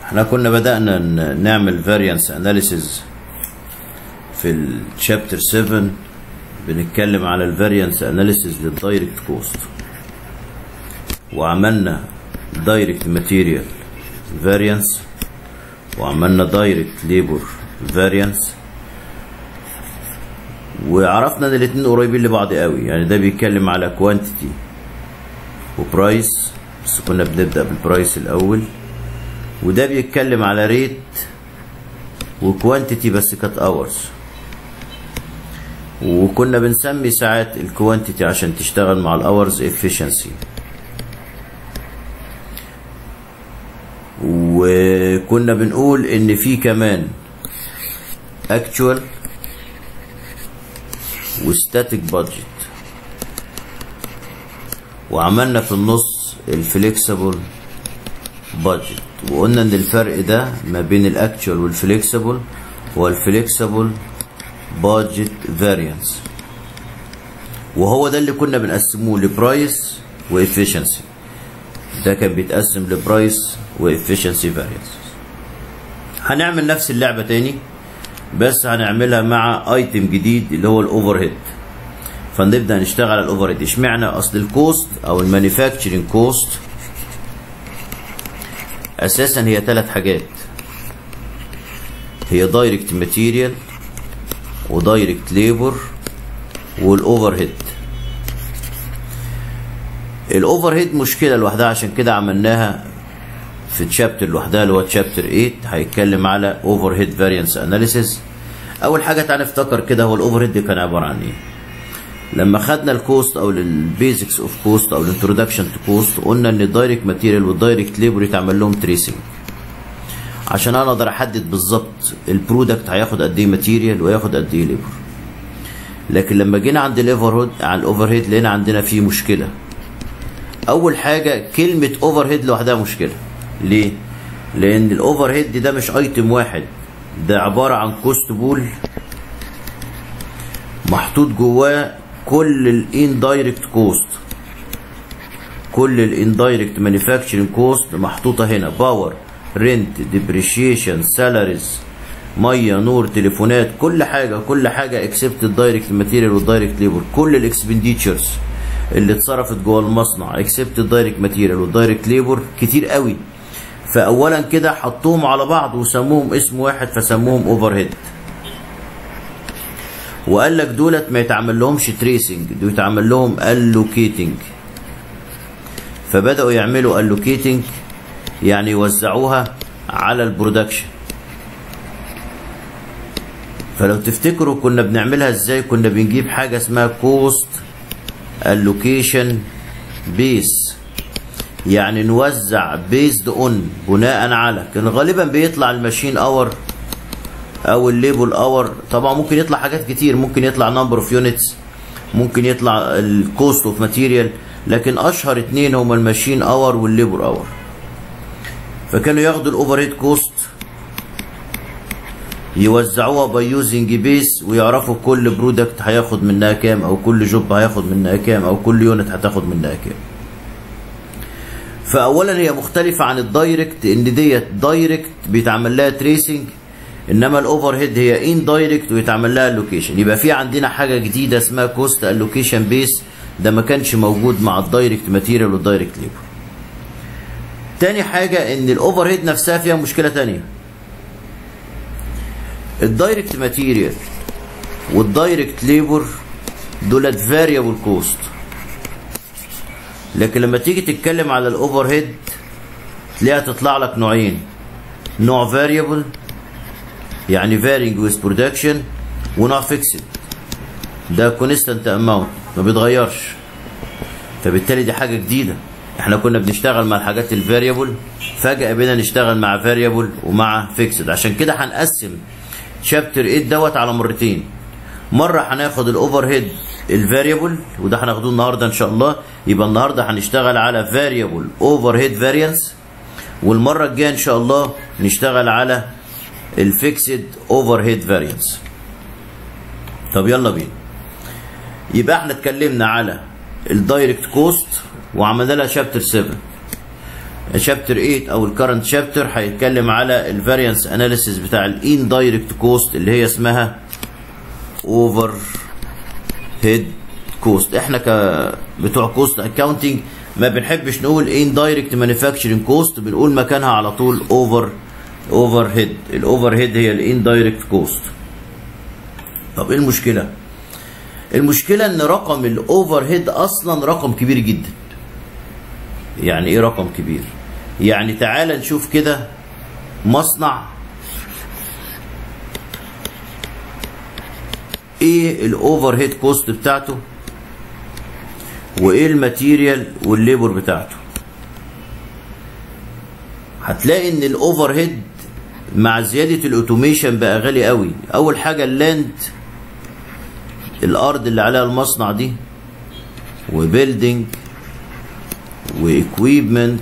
احنا كنا بدأنا ن- نعمل variance analysis في الشابتر 7 بنتكلم على الفاريانس اناليسيز للدايركت كوست وعملنا دايركت ماتيريال فاريانس وعملنا دايركت ليبر فاريانس وعرفنا ان الاتنين قريبين لبعض قوي يعني ده بيتكلم على كوانتيتي وبرايس بس كنا بنبدأ بالبرايس الاول وده بيتكلم على ريت وكوانتيتي بس كانت اورز وكنا بنسمي ساعات الكوانتيتي عشان تشتغل مع الاورز efficiency وكنا بنقول ان في كمان actual وستاتيك بادجت وعملنا في النص الفليكسبل بادجت وقلنا ان الفرق ده ما بين الاكتشوال والفليكسبل هو الفليكسبل بادجت فاريانس وهو ده اللي كنا بنقسموه لبرايس وافشنسي ده كان بيتقسم لبرايس وافشنسي فاريانس هنعمل نفس اللعبه تاني بس هنعملها مع ايتم جديد اللي هو الاوفر هيد فنبدا نشتغل على الاوفر هيد اشمعنى اصل الكوست او المانيفاكتشرنج كوست اساسا هي ثلاث حاجات هي دايركت ماتيريال ودايركت ليبر والاوفر هيد الاوفر هيد مشكله لوحدها عشان كده عملناها في تشابتر لوحدها اللي هو تشابتر 8 هيتكلم على اوفر هيد فاريانس اناليسيز اول حاجه تعالى نفتكر كده هو الاوفر هيد كان عباره عن ايه لما خدنا الكوست او البيزكس اوف كوست او الانترودكشن تو كوست قلنا ان الدايركت ماتيريال والدايركت ليبر يتعمل لهم تريسنج عشان انا اقدر احدد بالظبط البرودكت هياخد قد ايه ماتيريال وياخد قد ايه ليبر لكن لما جينا عند الاوفر هيد على الاوفر هيد لقينا عندنا فيه مشكله اول حاجه كلمه اوفر هيد لوحدها مشكله ليه لان الاوفر هيد ده مش ايتم واحد ده عباره عن كوست بول محطوط جواه كل الاندايركت كوست كل الاندايركت مانيفاكتشرنج كوست محطوطه هنا باور رنت ديبريشيشن سالاريز ميه نور تليفونات كل حاجه كل حاجه اكسبت الدايركت ماتيريال والدايركت ليبر كل الاكسبنديتشرز اللي اتصرفت جوه المصنع اكسبت الدايركت ماتيريال والدايركت ليبر كتير قوي فاولا كده حطوهم على بعض وسموهم اسم واحد فسموهم اوفر هيد وقال لك دولت ما يتعمل لهمش تريسنج دول يتعمل لهم الوكيتنج فبداوا يعملوا الوكيتنج يعني يوزعوها على البرودكشن فلو تفتكروا كنا بنعملها ازاي كنا بنجيب حاجه اسمها كوست الوكيشن بيس يعني نوزع بيزد اون بناء على كان غالبا بيطلع الماشين اور او الليبل اور طبعا ممكن يطلع حاجات كتير ممكن يطلع نمبر اوف يونتس ممكن يطلع الكوست اوف ماتيريال لكن اشهر اتنين هما الماشين اور والليبر اور فكانوا ياخدوا الاوفر هيد كوست يوزعوها باي يوزنج بيس ويعرفوا كل برودكت هياخد منها كام او كل جوب هياخد منها كام او كل يونت هتاخد منها كام فاولا هي مختلفه عن الدايركت ان ديت دايركت بيتعمل لها تريسنج انما الاوفر هيد هي ان دايركت ويتعمل لها اللوكيشن يبقى في عندنا حاجه جديده اسمها كوست اللوكيشن بيس ده ما كانش موجود مع الدايركت ماتيريال والدايركت ليبر تاني حاجه ان الاوفر هيد نفسها فيها مشكله تانية الدايركت ماتيريال والدايركت ليبر دولت فاريبل كوست لكن لما تيجي تتكلم على الاوفر هيد تلاقيها تطلع لك نوعين نوع فاريبل يعني varying with production ونوع fixed ده constant amount ما بيتغيرش فبالتالي دي حاجة جديدة احنا كنا بنشتغل مع الحاجات الفاريبل فجأة بقينا نشتغل مع فاريبل ومع فيكسد عشان كده هنقسم شابتر 8 دوت على مرتين مرة هناخد الاوفر هيد الفاريبل وده هناخدوه النهارده ان شاء الله يبقى النهارده هنشتغل على فاريبل اوفر هيد فاريانس والمرة الجاية ان شاء الله نشتغل على الفيكسد اوفر هيد فاريانس طب يلا بينا يبقى احنا اتكلمنا على الدايركت كوست وعملنا لها شابتر 7 شابتر 8 او الكرنت شابتر هيتكلم على الفاريانس اناليسيس بتاع الان دايركت كوست اللي هي اسمها اوفر هيد كوست احنا ك بتوع كوست اكاونتنج ما بنحبش نقول ان دايركت مانيفاكتشرنج كوست بنقول مكانها على طول اوفر اوفر هيد الاوفر هيد هي الان دايركت كوست طب ايه المشكله المشكله ان رقم الاوفر هيد اصلا رقم كبير جدا يعني ايه رقم كبير يعني تعال نشوف كده مصنع ايه الاوفر هيد كوست بتاعته وايه الماتيريال والليبر بتاعته هتلاقي ان الاوفر هيد مع زيادة الاوتوميشن بقى غالي قوي اول حاجة اللاند الارض اللي عليها المصنع دي وبيلدينج واكويبمنت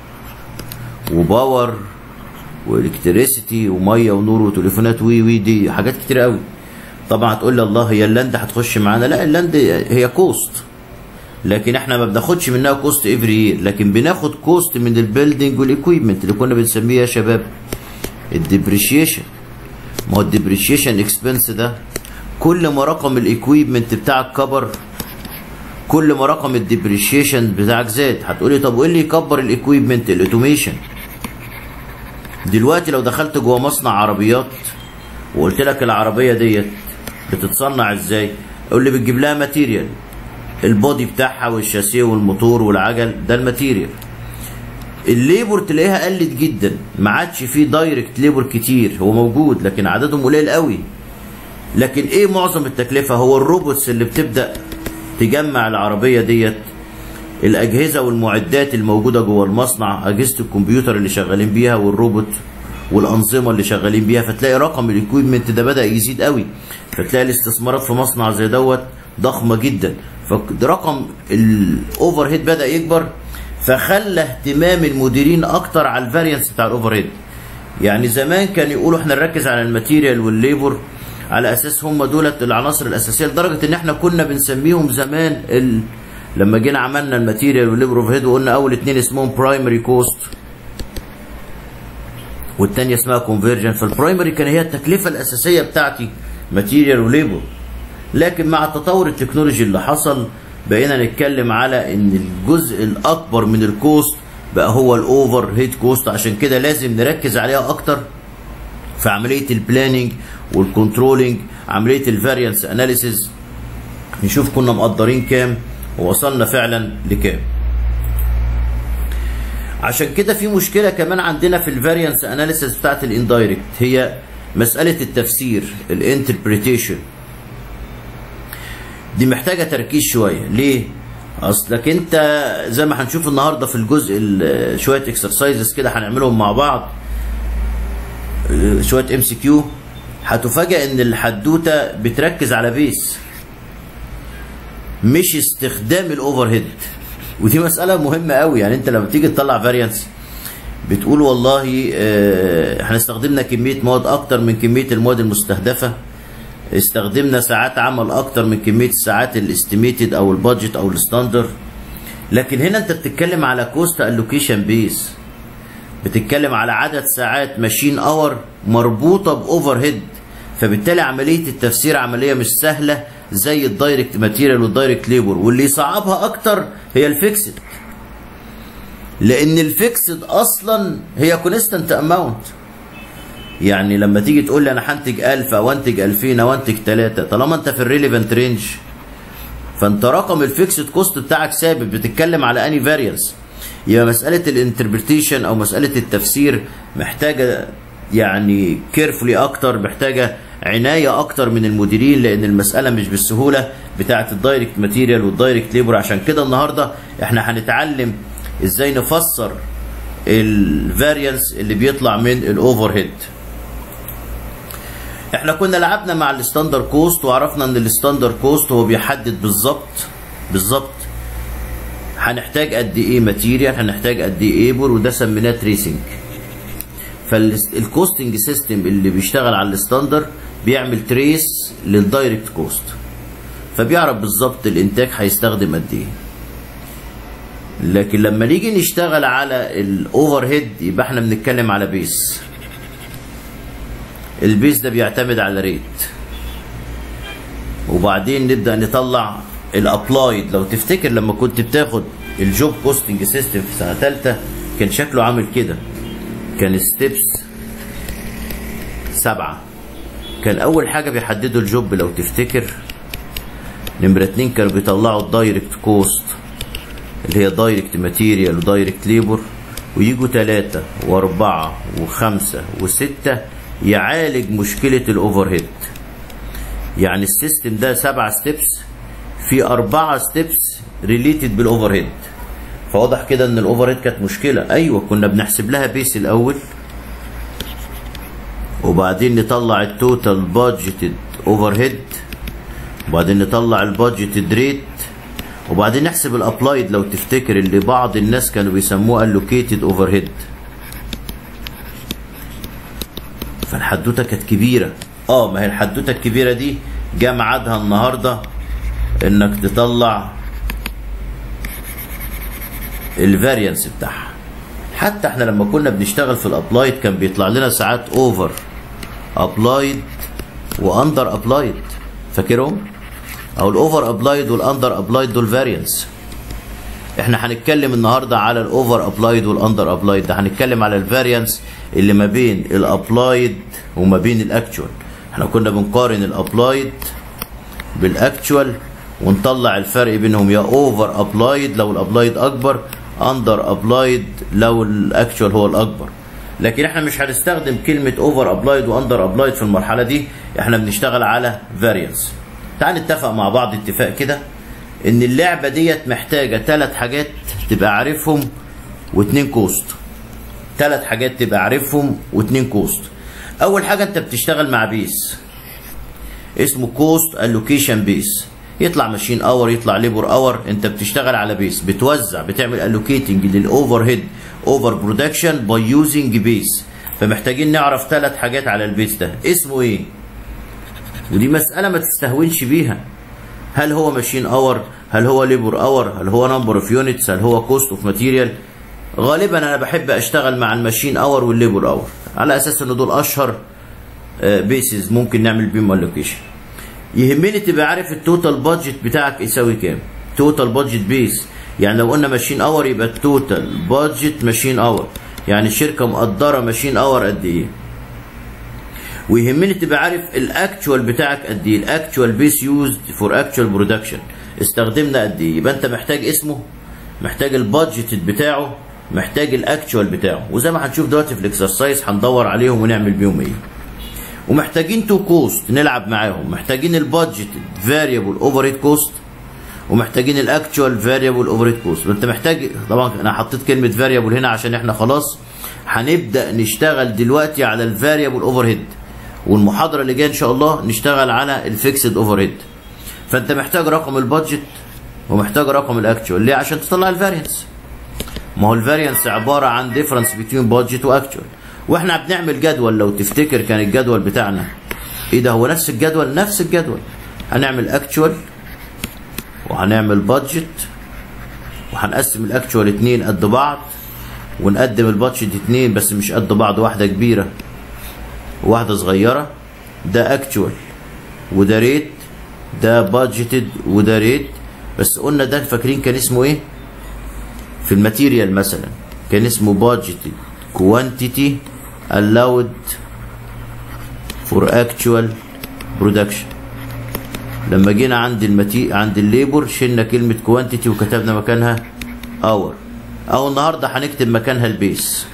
وباور والكتريسيتي وميه ونور وتليفونات وي وي دي حاجات كتير قوي طبعا هتقول لي الله هي اللاند هتخش معانا لا اللاند هي كوست لكن احنا ما بناخدش منها كوست افري يير لكن بناخد كوست من البيلدينج والاكويبمنت اللي كنا بنسميها يا شباب الديبريشيشن ما هو الديبريشيشن اكسبنس ده كل ما رقم الاكويبمنت بتاعك كبر كل ما رقم الديبريشيشن بتاعك زاد هتقولي طب وايه اللي يكبر الاكويبمنت الاوتوميشن دلوقتي لو دخلت جوه مصنع عربيات وقلت لك العربيه ديت بتتصنع ازاي يقول لي بتجيب لها ماتيريال البودي بتاعها والشاسيه والموتور والعجل ده الماتيريال الليبر تلاقيها قلت جدا ما عادش فيه دايركت ليبر كتير هو موجود لكن عددهم قليل قوي لكن ايه معظم التكلفه هو الروبوتس اللي بتبدا تجمع العربيه ديت الاجهزه والمعدات الموجوده جوه المصنع اجهزه الكمبيوتر اللي شغالين بيها والروبوت والانظمه اللي شغالين بيها فتلاقي رقم الاكويبمنت ده بدا يزيد قوي فتلاقي الاستثمارات في مصنع زي دوت ضخمه جدا فرقم الاوفر هيد بدا يكبر فخلى اهتمام المديرين اكتر على الفاريانس بتاع الاوفر هيد يعني زمان كان يقولوا احنا نركز على الماتيريال والليبر على اساس هم دولت العناصر الاساسيه لدرجه ان احنا كنا بنسميهم زمان ال... لما جينا عملنا الماتيريال والليبر اوف هيد وقلنا اول اتنين اسمهم برايمري كوست والتانية اسمها كونفرجن فالبرايمري كان هي التكلفة الأساسية بتاعتي ماتيريال وليبر لكن مع التطور التكنولوجي اللي حصل بقينا نتكلم على ان الجزء الاكبر من الكوست بقى هو الاوفر هيد كوست عشان كده لازم نركز عليها اكتر في عمليه البلاننج والكنترولنج عمليه الفاريانس اناليسيز نشوف كنا مقدرين كام ووصلنا فعلا لكام عشان كده في مشكله كمان عندنا في الفاريانس اناليسيز بتاعت الاندايركت هي مساله التفسير الانتربريتيشن دي محتاجه تركيز شويه ليه اصلك انت زي ما هنشوف النهارده في الجزء شويه اكسرسايزز كده هنعملهم مع بعض شويه ام سي كيو هتفاجئ ان الحدوته بتركز على بيس مش استخدام الاوفر هيد ودي مساله مهمه قوي يعني انت لما تيجي تطلع فاريانس بتقول والله احنا استخدمنا كميه مواد اكتر من كميه المواد المستهدفه استخدمنا ساعات عمل اكتر من كميه الساعات الاستيميتد او البادجت او الستاندر لكن هنا انت بتتكلم على كوست الوكيشن بيس بتتكلم على عدد ساعات ماشين اور مربوطه باوفر هيد فبالتالي عمليه التفسير عمليه مش سهله زي الدايركت ماتيريال والدايركت ليبر واللي يصعبها اكتر هي الفيكسد لان الفيكسد اصلا هي كونستنت اماونت يعني لما تيجي تقول لي انا هنتج 1000 او انتج 2000 او انتج 3 طالما انت في الريليفنت رينج فانت رقم الفيكسد كوست بتاعك ثابت بتتكلم على اني فاريانس يبقى مساله الانتربريتيشن او مساله التفسير محتاجه يعني كيرفولي اكتر محتاجه عنايه اكتر من المديرين لان المساله مش بالسهوله بتاعه الدايركت ماتيريال والدايركت ليبر عشان كده النهارده احنا هنتعلم ازاي نفسر الفاريانس اللي بيطلع من الاوفر هيد احنا كنا لعبنا مع الستاندر كوست وعرفنا ان الستاندر كوست هو بيحدد بالظبط بالظبط هنحتاج قد ايه ماتيريال هنحتاج قد ايه ايبر وده سميناه تريسنج فالكوستنج سيستم اللي بيشتغل على الستاندر بيعمل تريس للدايركت كوست فبيعرف بالظبط الانتاج هيستخدم قد ايه لكن لما نيجي نشتغل على الاوفر هيد يبقى احنا بنتكلم على بيس البيس ده بيعتمد على ريت وبعدين نبدا نطلع الابلايد لو تفتكر لما كنت بتاخد الجوب كوستنج سيستم في سنه ثالثه كان شكله عامل كده كان ستيبس سبعه كان اول حاجه بيحددوا الجوب لو تفتكر نمرة اتنين كانوا بيطلعوا الدايركت كوست اللي هي دايركت ماتيريال ودايركت ليبر ويجوا تلاتة واربعة وخمسة وستة يعالج مشكلة الاوفر هيد يعني السيستم ده سبع ستيبس في أربعة ستيبس ريليتد بالاوفر هيد فواضح كده ان الاوفر هيد كانت مشكلة ايوه كنا بنحسب لها بيس الاول وبعدين نطلع التوتال بادجيتد اوفر هيد وبعدين نطلع البادجيتد ريت وبعدين نحسب الابلايد لو تفتكر اللي بعض الناس كانوا بيسموه الوكيتد اوفر هيد فالحدوته كانت كبيره اه ما هي الحدوته الكبيره دي جه ميعادها النهارده انك تطلع الفاريانس بتاعها حتى احنا لما كنا بنشتغل في الابلايد كان بيطلع لنا ساعات اوفر ابلايد واندر ابلايد فاكرهم او الاوفر ابلايد والاندر ابلايد دول فاريانس احنا هنتكلم النهارده على الاوفر ابلايد والاندر ابلايد ده هنتكلم على الفاريانس اللي ما بين الابلايد وما بين الاكتوال احنا كنا بنقارن الابلايد بالاكتوال ونطلع الفرق بينهم يا اوفر ابلايد لو الابلايد اكبر اندر ابلايد لو الاكتوال هو الاكبر لكن احنا مش هنستخدم كلمه اوفر ابلايد واندر ابلايد في المرحله دي احنا بنشتغل على فاريانس تعال نتفق مع بعض اتفاق كده ان اللعبه ديت محتاجه ثلاث حاجات تبقى عارفهم واتنين كوست ثلاث حاجات تبقى عارفهم واتنين كوست اول حاجه انت بتشتغل مع بيس اسمه كوست الوكيشن بيس يطلع ماشين اور يطلع ليبر اور انت بتشتغل على بيس بتوزع بتعمل الوكيتنج للاوفر هيد اوفر برودكشن باي يوزنج بيس فمحتاجين نعرف ثلاث حاجات على البيس ده اسمه ايه ودي مساله ما تستهونش بيها هل هو ماشين اور هل هو ليبر اور هل هو نمبر اوف يونتس هل هو كوست اوف ماتيريال غالبا انا بحب اشتغل مع الماشين اور والليبر اور على اساس ان دول اشهر بيسز ممكن نعمل بيهم الوكيشن يهمني تبقى عارف التوتال بادجت بتاعك يساوي كام توتال بادجت بيس يعني لو قلنا ماشين اور يبقى التوتال بادجت ماشين اور يعني الشركه مقدره ماشين اور قد ايه ويهمني تبقى عارف الاكتوال بتاعك قد ايه الاكتوال بيس يوزد فور اكتوال برودكشن استخدمنا قد ايه يبقى انت محتاج اسمه محتاج البادجت بتاعه محتاج الاكتوال بتاعه وزي ما هنشوف دلوقتي في الاكسرسايز هندور عليهم ونعمل بيهم ايه ومحتاجين تو كوست نلعب معاهم محتاجين البادجت فاريبل اوفر هيد كوست ومحتاجين الاكتوال فاريبل اوفر هيد كوست انت محتاج طبعا انا حطيت كلمه فاريبل هنا عشان احنا خلاص هنبدا نشتغل دلوقتي على الفاريبل اوفر هيد والمحاضره اللي جايه ان شاء الله نشتغل على الفيكسد اوفر هيد فانت محتاج رقم البادجت ومحتاج رقم الاكتوال ليه عشان تطلع الفاريانس ما هو الفاريانس عباره عن ديفرنس بين بادجت واكتوال واحنا بنعمل جدول لو تفتكر كان الجدول بتاعنا ايه ده هو نفس الجدول نفس الجدول هنعمل اكتوال وهنعمل بادجت وهنقسم الاكتوال اتنين قد بعض ونقدم البادجت اتنين بس مش قد بعض واحده كبيره وواحده صغيره ده اكتوال وده ريت ده بادجتد وده ريت بس قلنا ده فاكرين كان اسمه ايه في الماتيريال مثلا كان اسمه بادجتد quantity allowed for actual production لما جينا عند المتي عند الليبر شلنا كلمة quantity وكتبنا مكانها hour أو النهاردة هنكتب مكانها البيس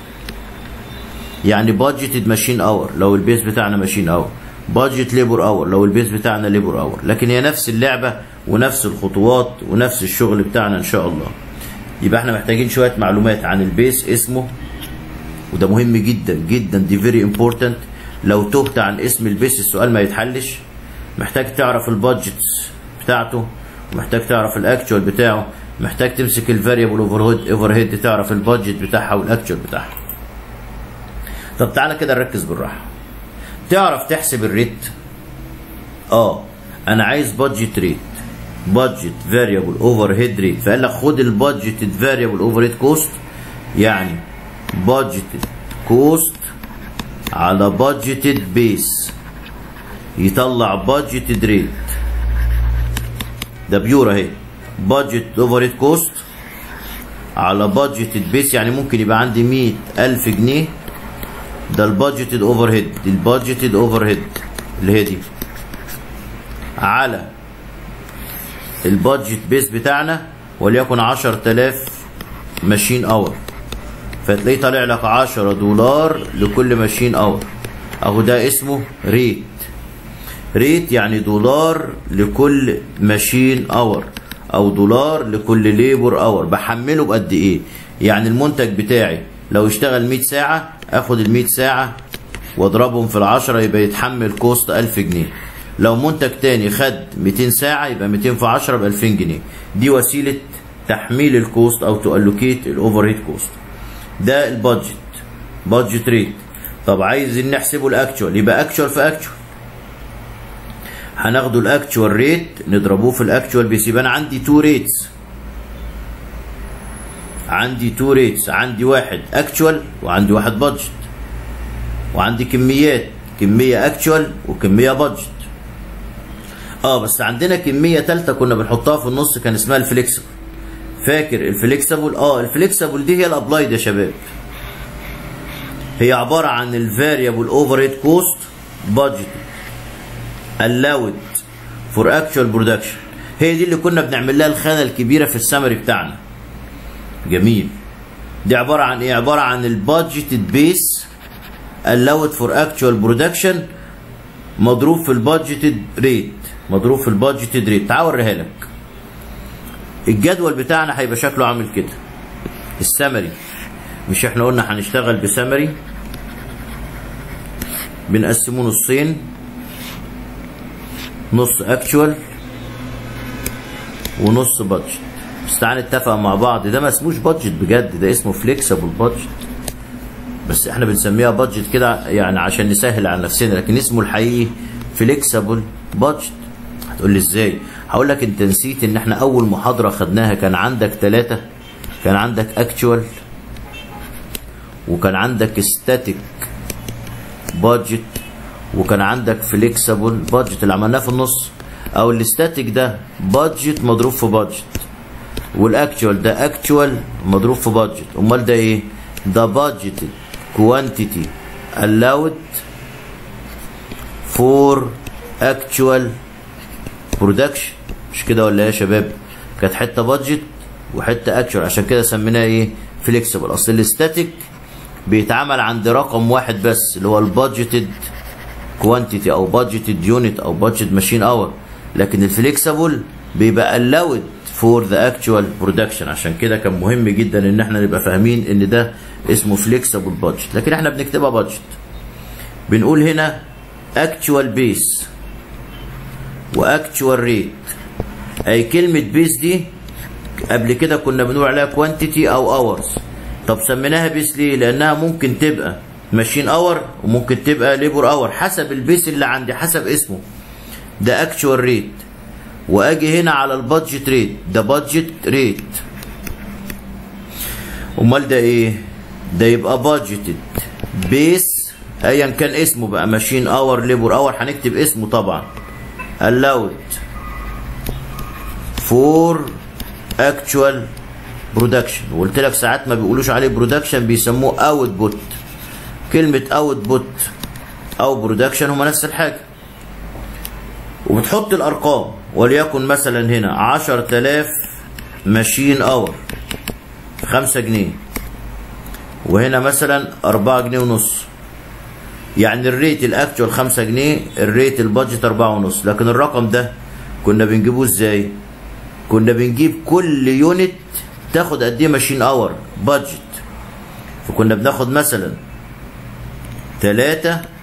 يعني budgeted machine hour لو البيس بتاعنا machine hour budget labor hour لو البيس بتاعنا labor hour لكن هي نفس اللعبة ونفس الخطوات ونفس الشغل بتاعنا إن شاء الله يبقى احنا محتاجين شوية معلومات عن البيس اسمه وده مهم جدا جدا دي فيري امبورتنت لو تهت عن اسم البيس السؤال ما يتحلش محتاج تعرف البادجت بتاعته ومحتاج تعرف الاكتوال بتاعه محتاج تمسك الفاريبل اوفر هيد اوفر هيد تعرف البادجت بتاعها والاكتوال بتاعها طب تعالى كده نركز بالراحه تعرف تحسب الريت اه انا عايز بادجت ريت بادجت فاريبل اوفر هيد ريت فقال لك خد البادجت فاريبل اوفر هيد كوست يعني بادجت كوست على بادجتد بيس يطلع بادجتد ريت ده بيور اهي بادجت اوفر هيد كوست على بادجتد بيس يعني ممكن يبقى عندي مية ألف جنيه ده البادجتد اوفر هيد دي البادجتد اوفر هيد اللي هي دي على البادجت بيس بتاعنا وليكن عشر تلاف ماشين اور فتلاقيه طالع لك عشرة دولار لكل ماشين اور اهو ده اسمه ريت ريت يعني دولار لكل ماشين اور او دولار لكل ليبر اور بحمله بقد ايه يعني المنتج بتاعي لو اشتغل 100 ساعة اخد ال 100 ساعة واضربهم في العشرة يبقى يتحمل كوست 1000 جنيه لو منتج تاني خد 200 ساعة يبقى 200 في 10 ب 2000 جنيه دي وسيلة تحميل الكوست او تالوكيت الاوفر هيد كوست ده البادجت بادجت ريت طب عايز نحسبه الاكتوال يبقى اكتوال في اكتوال هناخده الاكتوال ريت نضربوه في الاكتوال بيس يبقى انا عندي تو ريتس عندي تو ريتس عندي واحد اكتوال وعندي واحد بادجت وعندي كميات كمية اكتوال وكمية بادجت اه بس عندنا كمية تالتة كنا بنحطها في النص كان اسمها الفليكسبل فاكر الفليكسبل اه الفليكسبل دي هي الابلايد يا شباب هي عبارة عن الفاريبل اوفر هيد كوست بادجت allowed for actual production هي دي اللي كنا بنعمل لها الخانة الكبيرة في السمري بتاعنا جميل دي عبارة عن ايه عبارة عن البادجيتد بيس allowed for actual production مضروب في البادجيتد ريت مضروب في البادجيتد ريت تعال اوريها لك الجدول بتاعنا هيبقى شكله عامل كده السمري مش احنا قلنا هنشتغل بسمري بنقسمه نصين نص اكتوال ونص بادجت بس تعال نتفق مع بعض ده ما اسموش بادجت بجد ده اسمه فليكسبل بادجت بس احنا بنسميها بادجت كده يعني عشان نسهل على نفسنا لكن اسمه الحقيقي فليكسبل بادجت هتقول لي ازاي هقول لك انت نسيت ان احنا اول محاضره خدناها كان عندك ثلاثة كان عندك اكتوال وكان عندك ستاتيك بادجت وكان عندك فليكسبل بادجت اللي عملناه في النص او الاستاتيك ده بادجت مضروب في بادجت والاكتوال ده اكتوال مضروب في بادجت امال ده ايه ده بادجت كوانتيتي allowed for actual production مش كده ولا ايه يا شباب كانت حته بادجت وحته اكتوال عشان كده سميناها ايه فليكسبل اصل الاستاتيك بيتعمل عند رقم واحد بس اللي هو البادجتد كوانتيتي او بادجتد يونت او بادجت ماشين اور لكن الفليكسبل بيبقى allowed فور ذا اكتوال برودكشن عشان كده كان مهم جدا ان احنا نبقى فاهمين ان ده اسمه فليكسبل بادجت لكن احنا بنكتبها بادجت بنقول هنا اكتوال بيس واكتوال ريت اي كلمه بيس دي قبل كده كنا بنقول عليها كوانتيتي او اورز طب سميناها بيس ليه لانها ممكن تبقى ماشين اور وممكن تبقى ليبر اور حسب البيس اللي عندي حسب اسمه ده اكتوال ريت واجي هنا على البادجت ريت ده بادجت ريت امال ده ايه ده يبقى بادجتد بيس ايا كان اسمه بقى ماشين اور ليبر اور هنكتب اسمه طبعا allowed for actual production وقلت لك ساعات ما بيقولوش عليه برودكشن بيسموه اوتبوت كلمة اوتبوت او برودكشن هما نفس الحاجة وبتحط الارقام وليكن مثلا هنا عشر تلاف ماشين اور خمسة جنيه وهنا مثلا أربعة جنيه ونص يعني الريت الاكتوال خمسة جنيه الريت البادجت أربعة ونص لكن الرقم ده كنا بنجيبوه ازاي كنا بنجيب كل يونت تاخد قد ايه ماشين اور بادجت فكنا بناخد مثلا تلاتة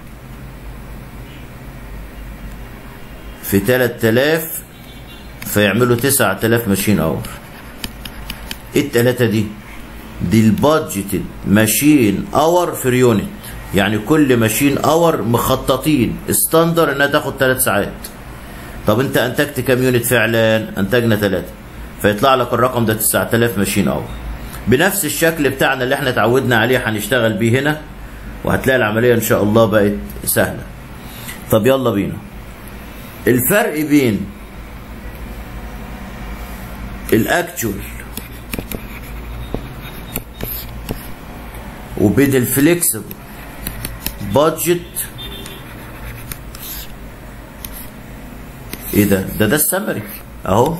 في تلات تلاف فيعملوا تسعة تلاف ماشين اور ايه التلاتة دي دي البادجت ماشين اور في يونت يعني كل ماشين اور مخططين استاندر انها تاخد تلات ساعات طب انت انتجت كام يونت فعلا انتجنا ثلاثة فيطلع لك الرقم ده 9000 ماشين اور بنفس الشكل بتاعنا اللي احنا اتعودنا عليه هنشتغل بيه هنا وهتلاقي العملية ان شاء الله بقت سهلة طب يلا بينا الفرق بين الاكتشوال وبين الفليكسبل بادجت ايه ده ده ده السمري اهو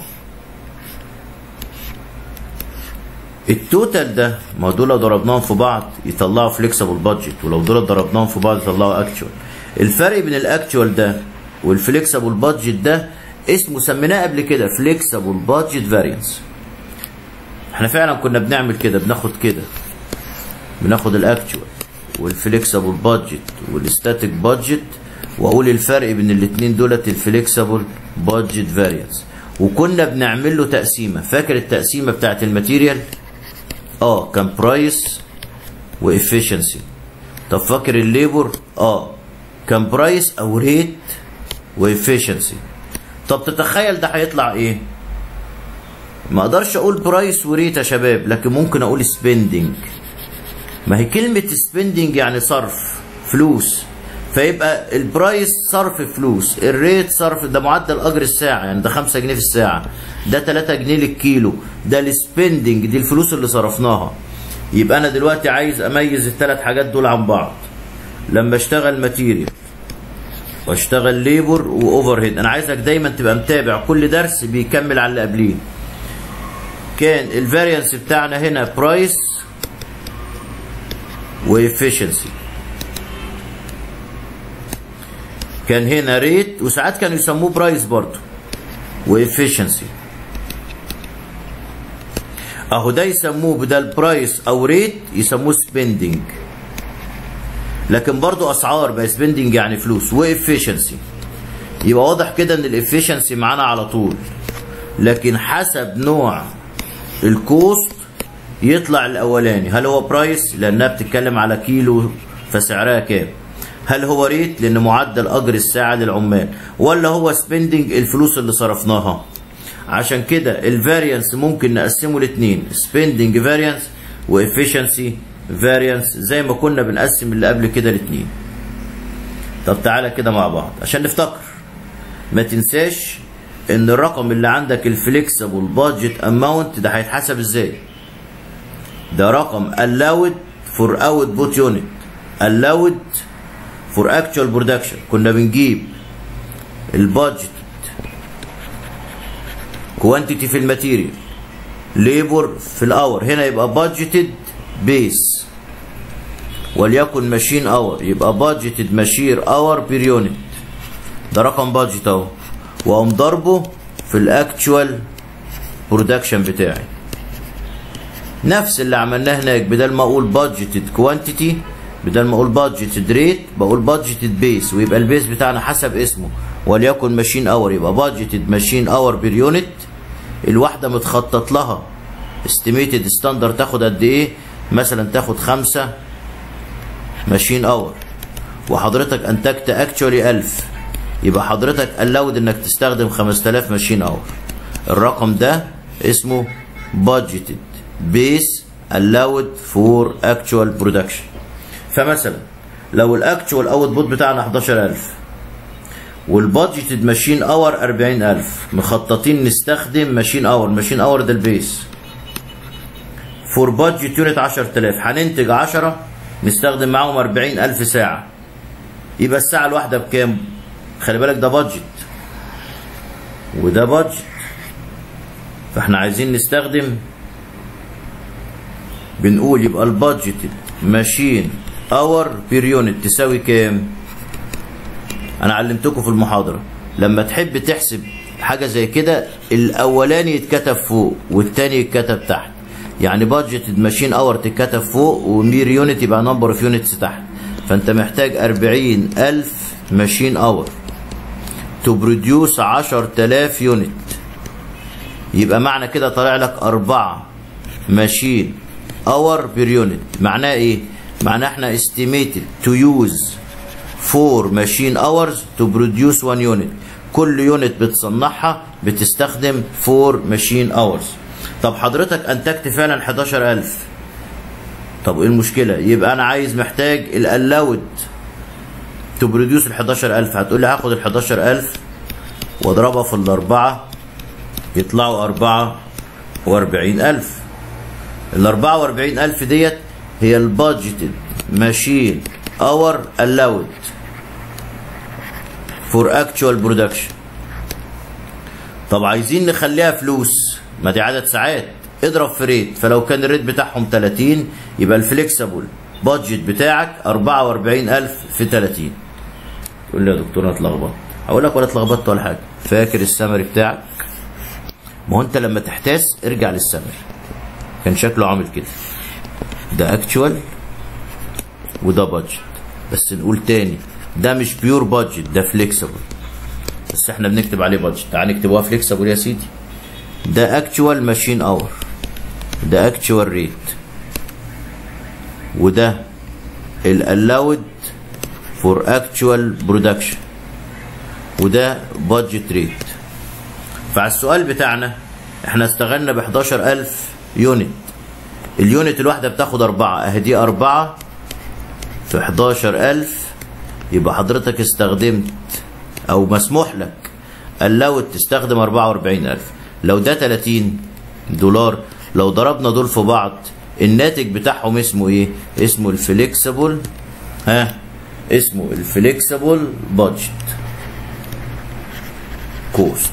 التوتال ده ما دول لو ضربناهم في بعض يطلعوا فليكسبل بادجت ولو دول ضربناهم في بعض يطلعوا اكتشوال الفرق بين الاكتشوال ده والفليكسبل بادجت ده اسمه سميناه قبل كده فليكسبل بادجت فاريانس احنا فعلا كنا بنعمل كده بناخد كده بناخد الاكتشوال والفليكسبل بادجت والستاتيك بادجت واقول الفرق بين الاثنين دولت الفليكسبل بادجت فاريانس وكنا بنعمل له تقسيمه فاكر التقسيمه بتاعت الماتيريال اه كان برايس وافشنسي طب فاكر الليبر اه كان برايس او ريت وافشنسي طب تتخيل ده هيطلع ايه ما اقدرش اقول برايس وريت يا شباب لكن ممكن اقول سبيندنج ما هي كلمة سبيندنج يعني صرف فلوس فيبقى البرايس صرف فلوس الريت صرف ده معدل اجر الساعة يعني ده 5 جنيه في الساعة ده 3 جنيه للكيلو ده السبيندنج دي الفلوس اللي صرفناها يبقى انا دلوقتي عايز اميز الثلاث حاجات دول عن بعض لما اشتغل ماتيريال واشتغل ليبر واوفر هيد انا عايزك دايما تبقى متابع كل درس بيكمل على اللي قبليه كان الفاريانس بتاعنا هنا برايس وافشنسي كان هنا ريت وساعات كانوا يسموه برايس برضه وافشنسي اهو ده يسموه بدل برايس او ريت يسموه سبيندنج لكن برضو اسعار بقى سبيندنج يعني فلوس وافشنسي يبقى واضح كده ان الافشنسي معانا على طول لكن حسب نوع الكوست يطلع الاولاني هل هو برايس لانها بتتكلم على كيلو فسعرها كام هل هو ريت لان معدل اجر الساعه للعمال ولا هو سبيندنج الفلوس اللي صرفناها عشان كده الفاريانس ممكن نقسمه لاثنين سبيندنج فاريانس وافشنسي فاريانس زي ما كنا بنقسم اللي قبل كده الاثنين طب تعالى كده مع بعض عشان نفتكر ما تنساش ان الرقم اللي عندك الفليكسبل بادجت اماونت ده هيتحسب ازاي ده رقم allowed for output unit allowed for actual production كنا بنجيب البادجت كوانتيتي في الماتيريال ليبر في الاور هنا يبقى بادجتد بيس وليكن ماشين اور يبقى بادجتد ماشير اور بير يونت ده رقم بادجت اهو واقوم ضربه في الاكتشوال برودكشن بتاعي نفس اللي عملناه هناك بدل ما اقول بادجتد كوانتيتي بدل ما اقول بادجتد ريت بقول بادجتد بيس ويبقى البيس بتاعنا حسب اسمه وليكن ماشين اور يبقى بادجتد ماشين اور بير يونت الواحده متخطط لها استيميتد ستاندر تاخد قد ايه مثلا تاخد خمسة ماشين اور وحضرتك انتجت اكتشولي 1000 يبقى حضرتك الاود انك تستخدم 5000 ماشين اور الرقم ده اسمه budgeted base allowed for actual production فمثلا لو الاكتشوال اوتبوت بتاعنا 11000 والبادجيتد ماشين اور 40000 مخططين نستخدم ماشين اور ماشين اور ده البيس فور بادجت يونت 10000 هننتج 10 نستخدم معاهم 40000 ساعة يبقى الساعة الواحدة بكام؟ خلي بالك ده بادجت وده بادجت فاحنا عايزين نستخدم بنقول يبقى البادجت ماشين اور بير يونت تساوي كام؟ انا علمتكم في المحاضرة لما تحب تحسب حاجة زي كده الاولاني يتكتب فوق والتاني يتكتب تحت يعني بادجت ماشين اور تتكتب فوق ومير يونت يبقى نمبر اوف يونتس تحت فانت محتاج 40000 ماشين اور تو بروديوس 10000 يونت يبقى معنى كده طالع لك أربعة ماشين اور بير يونت معناه ايه؟ معناه احنا estimated to use 4 machine hours to produce 1 unit كل يونت بتصنعها بتستخدم 4 ماشين اورز طب حضرتك انتجت فعلا 11000 طب ايه المشكله يبقى انا عايز محتاج الالاود تو بروديوس ال 11000 هتقول لي هاخد ال 11000 واضربها في الاربعه يطلعوا 44000 ال 44000 ديت هي البادجيتد ماشين اور الاود فور اكتوال برودكشن طب عايزين نخليها فلوس ما دي عدد ساعات اضرب في ريت فلو كان الريت بتاعهم 30 يبقى الفليكسبل بادجت بتاعك 44000 في 30 تقول لي يا دكتور انا اتلخبطت هقول لك ولا اتلخبطت ولا حاجه فاكر السمري بتاعك ما هو انت لما تحتاس ارجع للسمري كان شكله عامل كده ده اكتوال وده بادجت بس نقول تاني ده مش بيور بادجت ده فليكسبل بس احنا بنكتب عليه بادجت تعال نكتبوها فليكسبل يا سيدي ده اكتوال ماشين اور ده اكتوال ريت وده الالاود فور اكتوال برودكشن وده بادجت ريت فعلى السؤال بتاعنا احنا استغلنا ب 11000 يونت اليونت الواحدة بتاخد أربعة أهي دي أربعة في 11000 يبقى حضرتك استخدمت أو مسموح لك اللاوت تستخدم 44000 لو ده 30 دولار لو ضربنا دول في بعض الناتج بتاعهم اسمه ايه؟ اسمه الفليكسبل ها اسمه الفليكسبل بادجت كوست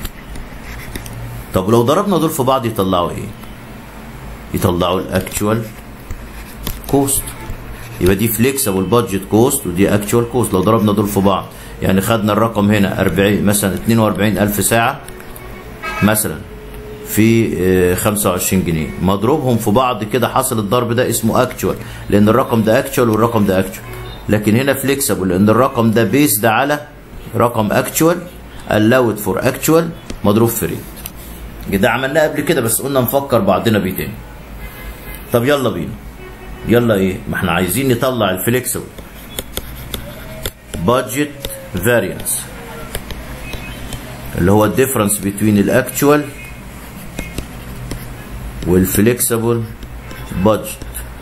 طب لو ضربنا دول في بعض يطلعوا ايه؟ يطلعوا الاكتوال كوست يبقى دي فليكسبل بادجت كوست ودي اكتوال كوست لو ضربنا دول في بعض يعني خدنا الرقم هنا 40 مثلا 42000 ساعه مثلا في آه، 25 جنيه مضروبهم في بعض كده حاصل الضرب ده اسمه اكتوال لان الرقم ده اكتوال والرقم ده اكتوال لكن هنا فليكسبل لان الرقم ده بيس ده على رقم اكتوال allowed فور اكتوال مضروب في ريت ده عملناه قبل كده بس قلنا نفكر بعضنا بيه تاني طب يلا بينا يلا ايه ما احنا عايزين نطلع الفليكسبل بادجت فاريانس اللي هو الديفرنس بين الاكتوال والفليكسبل بادجت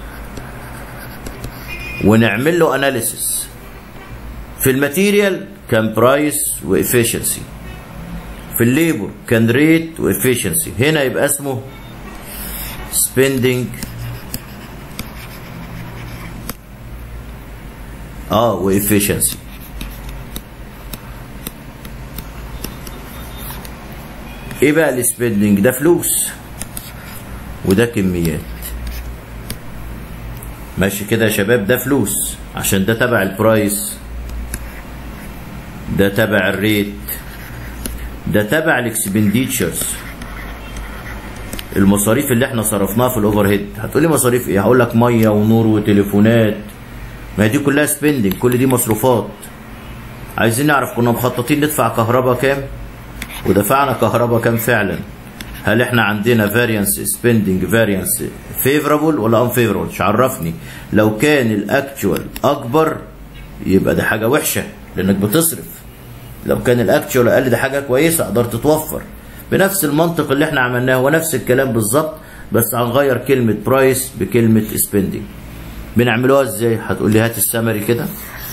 ونعمل له اناليسيس في الماتيريال كان برايس وافيشنسي في الليبر كان ريت وافيشنسي هنا يبقى اسمه spending اه وافيشنسي ايه بقى السبندنج ده فلوس وده كميات ماشي كده يا شباب ده فلوس عشان ده تبع البرايس ده تبع الريت ده تبع الاكسبنديتشرز المصاريف اللي احنا صرفناها في الاوفر هيد هتقولي مصاريف ايه هقول لك ميه ونور وتليفونات ما هي دي كلها سبندنج كل دي مصروفات عايزين نعرف كنا مخططين ندفع كهرباء كام ودفعنا كهرباء كام فعلا هل احنا عندنا فاريانس سبندنج فاريانس فيفرابل ولا انفيفرابل مش عرفني لو كان الاكتوال اكبر يبقى ده حاجه وحشه لانك بتصرف لو كان الاكتوال اقل ده حاجه كويسه قدرت توفر بنفس المنطق اللي احنا عملناه ونفس الكلام بالظبط بس هنغير كلمه برايس بكلمه سبندنج بنعملوها ازاي هتقول لي هات السمري كده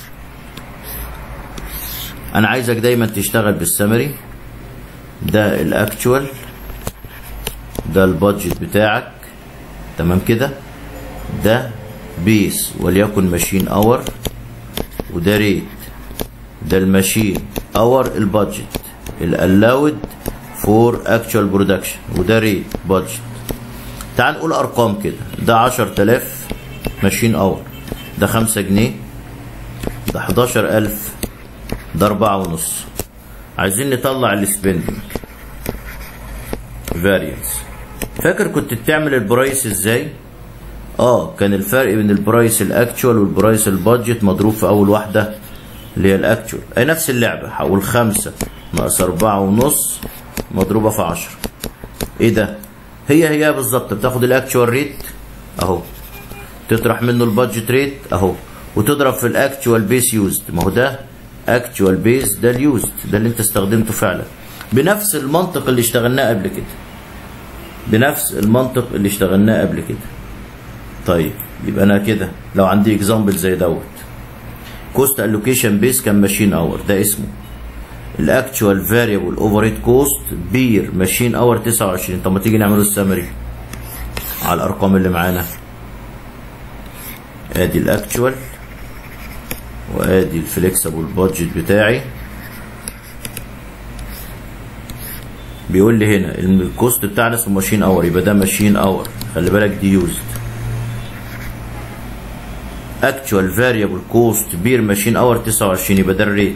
انا عايزك دايما تشتغل بالسمري ده الاكتوال ده البادجت بتاعك تمام كده ده بيس وليكن ماشين اور وده ريت ده الماشين اور البادجت الالاود فور اكتوال برودكشن وده ريت بادجت تعال نقول ارقام كده ده 10000 ماشين اور ده 5 جنيه ده 11000 ده أربعة ونص عايزين نطلع السبندنج فاريانس فاكر كنت بتعمل البرايس ازاي اه كان الفرق بين البرايس الاكتوال والبرايس البادجت مضروب في اول واحده اللي هي الاكتوال اي نفس اللعبه هقول خمسة ناقص أربعة ونص مضروبة في عشرة ايه ده هي هي بالظبط بتاخد الاكتوال ريت اهو تطرح منه البادجت ريت اهو وتضرب في الاكتوال بيس يوزد ما هو ده اكتوال بيز ده اليوزد ده اللي انت استخدمته فعلا بنفس المنطق اللي اشتغلناه قبل كده بنفس المنطق اللي اشتغلناه قبل كده طيب يبقى انا كده لو عندي اكزامبل زي دوت كوست الوكيشن بيس كان ماشين اور ده اسمه الاكتوال فاريبل اوفر هيد كوست بير ماشين اور 29 طب ما تيجي نعمله السمري على الارقام اللي معانا ادي الاكتوال وادي الفليكسبل بادجت بتاعي بيقول لي هنا ان الكوست بتاعنا اسمه ماشين اور يبقى ده ماشين اور خلي بالك دي يوزد اكتوال فاريبل كوست بير ماشين اور 29 يبقى ده الريت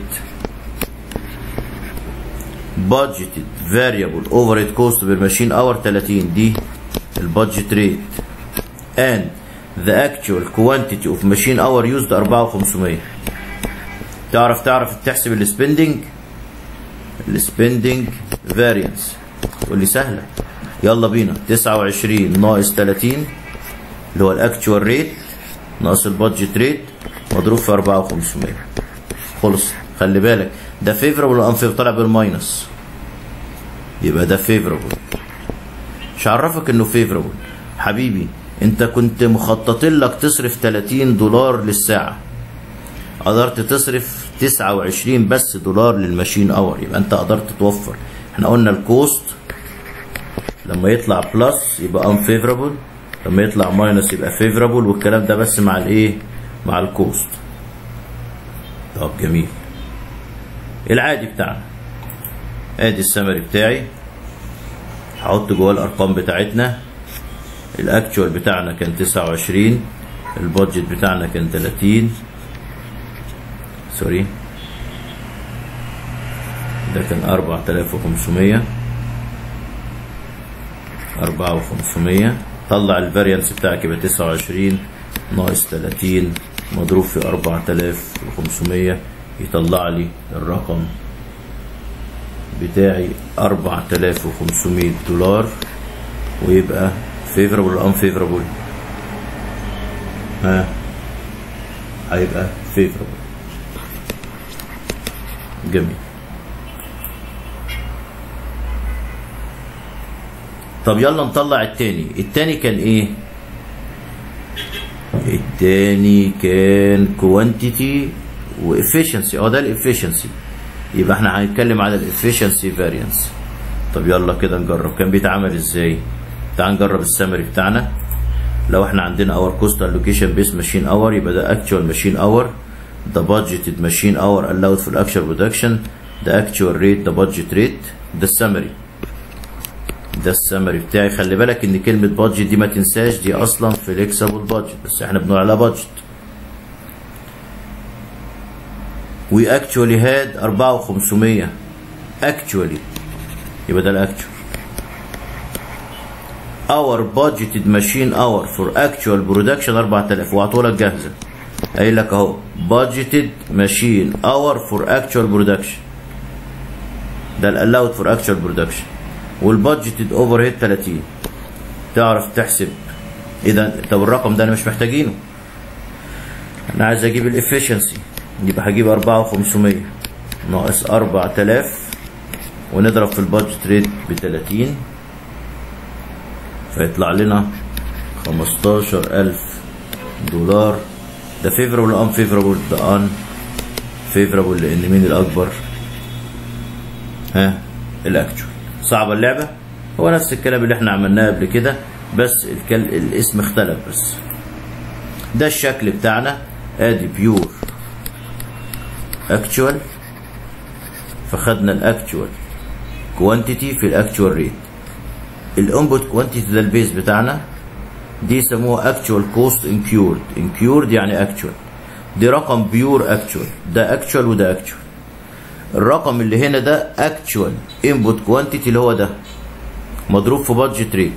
budgeted variable overhead cost per machine hour 30 دي البادجت ريت and the actual quantity of machine hour used 4500 تعرف تعرف تحسب السبندنج السبندنج فاريانس تقول لي سهله يلا بينا 29 ناقص 30 اللي هو الاكتوال ريت ناقص البادجت ريت مضروب في 4500 خلص خلي بالك ده فيفربل ولا انفيفربل طالع بالماينس يبقى ده فيفربل مش عرفك انه فيفربل حبيبي انت كنت مخطط لك تصرف 30 دولار للساعه قدرت تصرف 29 بس دولار للماشين اور يبقى انت قدرت توفر احنا قلنا الكوست لما يطلع بلس يبقى unfavorable لما يطلع ماينس يبقى favorable والكلام ده بس مع الايه مع الكوست طب جميل العادي بتاعنا ادي السمري بتاعي هحط جواه الارقام بتاعتنا الاكتوال بتاعنا كان 29 البادجت بتاعنا كان 30 سوري ده كان 4500 4500 طلع الفاريانس بتاعك يبقى 29 ناقص 30 مضروب في 4500 يطلع لي الرقم بتاعي 4500 دولار ويبقى فيفربل ولا انفيفربل ها هيبقى فيفربل جميل طب يلا نطلع التاني التاني كان ايه التاني كان كوانتيتي وافشنسي اه ده الافشنسي يبقى احنا هنتكلم على الافشنسي فاريانس طب يلا كده نجرب كان بيتعمل ازاي تعال نجرب السمري بتاعنا لو احنا عندنا اور كوست الوكيشن بيس ماشين اور يبقى ده اكتوال ماشين اور ده budgeted ماشين اور allowed for actual production ده actual rate ده budget rate ده السمري ده السمري بتاعي خلي بالك ان كلمة بادجت دي ما تنساش دي اصلا فليكسبل بادجت بس احنا بنقول عليها بادجت we actually had 4500 actually يبقى ده الاكتوال our budgeted machine hour for actual production 4000 وعطولك جاهزة قايل لك اهو budgeted machine hour for actual production ده ال allowed for actual production والبادجتد اوفر هيد 30 تعرف تحسب اذا طب الرقم ده انا مش محتاجينه انا عايز اجيب الافشنسي يبقى هجيب 4500 ناقص 4000 ونضرب في البادجت ريت ب 30 فيطلع لنا 15000 دولار ده فيفربل ولا ان فيفربل ده ان فيفربل لان مين الاكبر ها الاكتوال صعبه اللعبه هو نفس الكلام اللي احنا عملناه قبل كده بس الكل... الاسم اختلف بس ده الشكل بتاعنا ادي بيور اكتوال فخدنا الاكتوال كوانتيتي في الاكتوال ريت الانبوت كوانتيتي ده البيز بتاعنا دي يسموها اكتوال كوست انكيورد انكيورد يعني اكتوال دي رقم بيور اكتوال ده اكتوال وده اكتوال الرقم اللي هنا ده اكتوال انبوت كوانتيتي اللي هو ده مضروب في بادجت ريت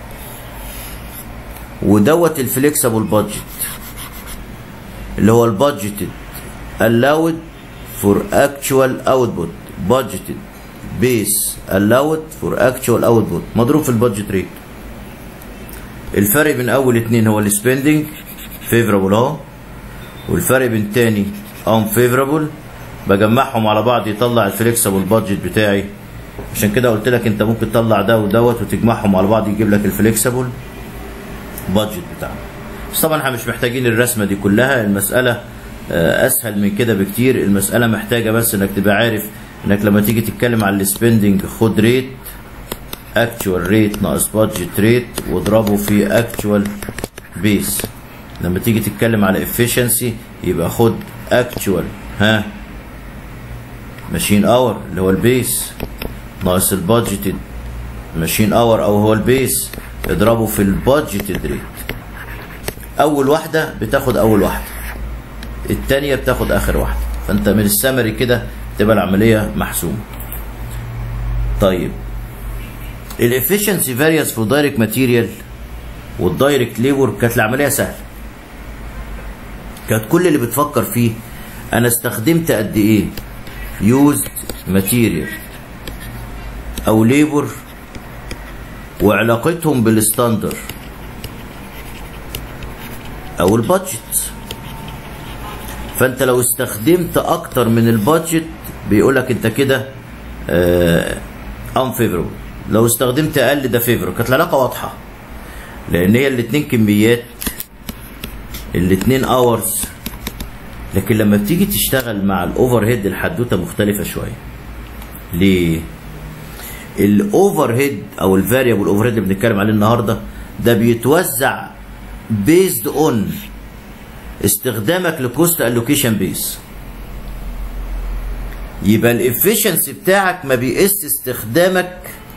ودوت الفليكسبل بادجت اللي هو البادجتد allowed for actual output budgeted base allowed for actual output مضروب في البادجت ريت الفرق بين اول اتنين هو السبندنج فيفرابل اهو والفرق بين تاني unfavorable بجمعهم على بعض يطلع الفليكسبل بادجت بتاعي عشان كده قلت لك انت ممكن تطلع ده ودوت وتجمعهم على بعض يجيب لك الفليكسبل بادجت بتاعك بس طبعا احنا مش محتاجين الرسمه دي كلها المساله آه، اسهل من كده بكتير المساله محتاجه بس انك تبقى عارف انك لما تيجي تتكلم على السبندنج خد ريت اكتوال ريت ناقص بادجت ريت واضربه في اكتوال بيس لما تيجي تتكلم على efficiency يبقى خد اكتوال ها ماشين اور اللي هو البيس ناقص البادجيتد ماشين اور او هو البيس اضربه في البادجيتد ريت اول واحده بتاخد اول واحده التانية بتاخد اخر واحده فانت من السمري كده تبقى العمليه محسومه طيب الافشنسي فاريانس في دايركت ماتيريال والدايركت ليبر كانت العمليه سهله كانت كل اللي بتفكر فيه انا استخدمت قد ايه يوزد ماتيريال او ليبر وعلاقتهم بالستاندر او البادجت فانت لو استخدمت اكتر من البادجت بيقولك انت كده انفيفربل لو استخدمت اقل ده فيفر كانت العلاقه واضحه لان هي الاتنين كميات الاتنين اورز لكن لما بتيجي تشتغل مع الاوفر هيد الحدوته مختلفه شويه ليه الاوفر هيد او الفاريبل اوفر هيد اللي بنتكلم عليه النهارده ده بيتوزع بيزد اون استخدامك لكوست الوكيشن بيس يبقى الافشنسي بتاعك ما بيقيس استخدامك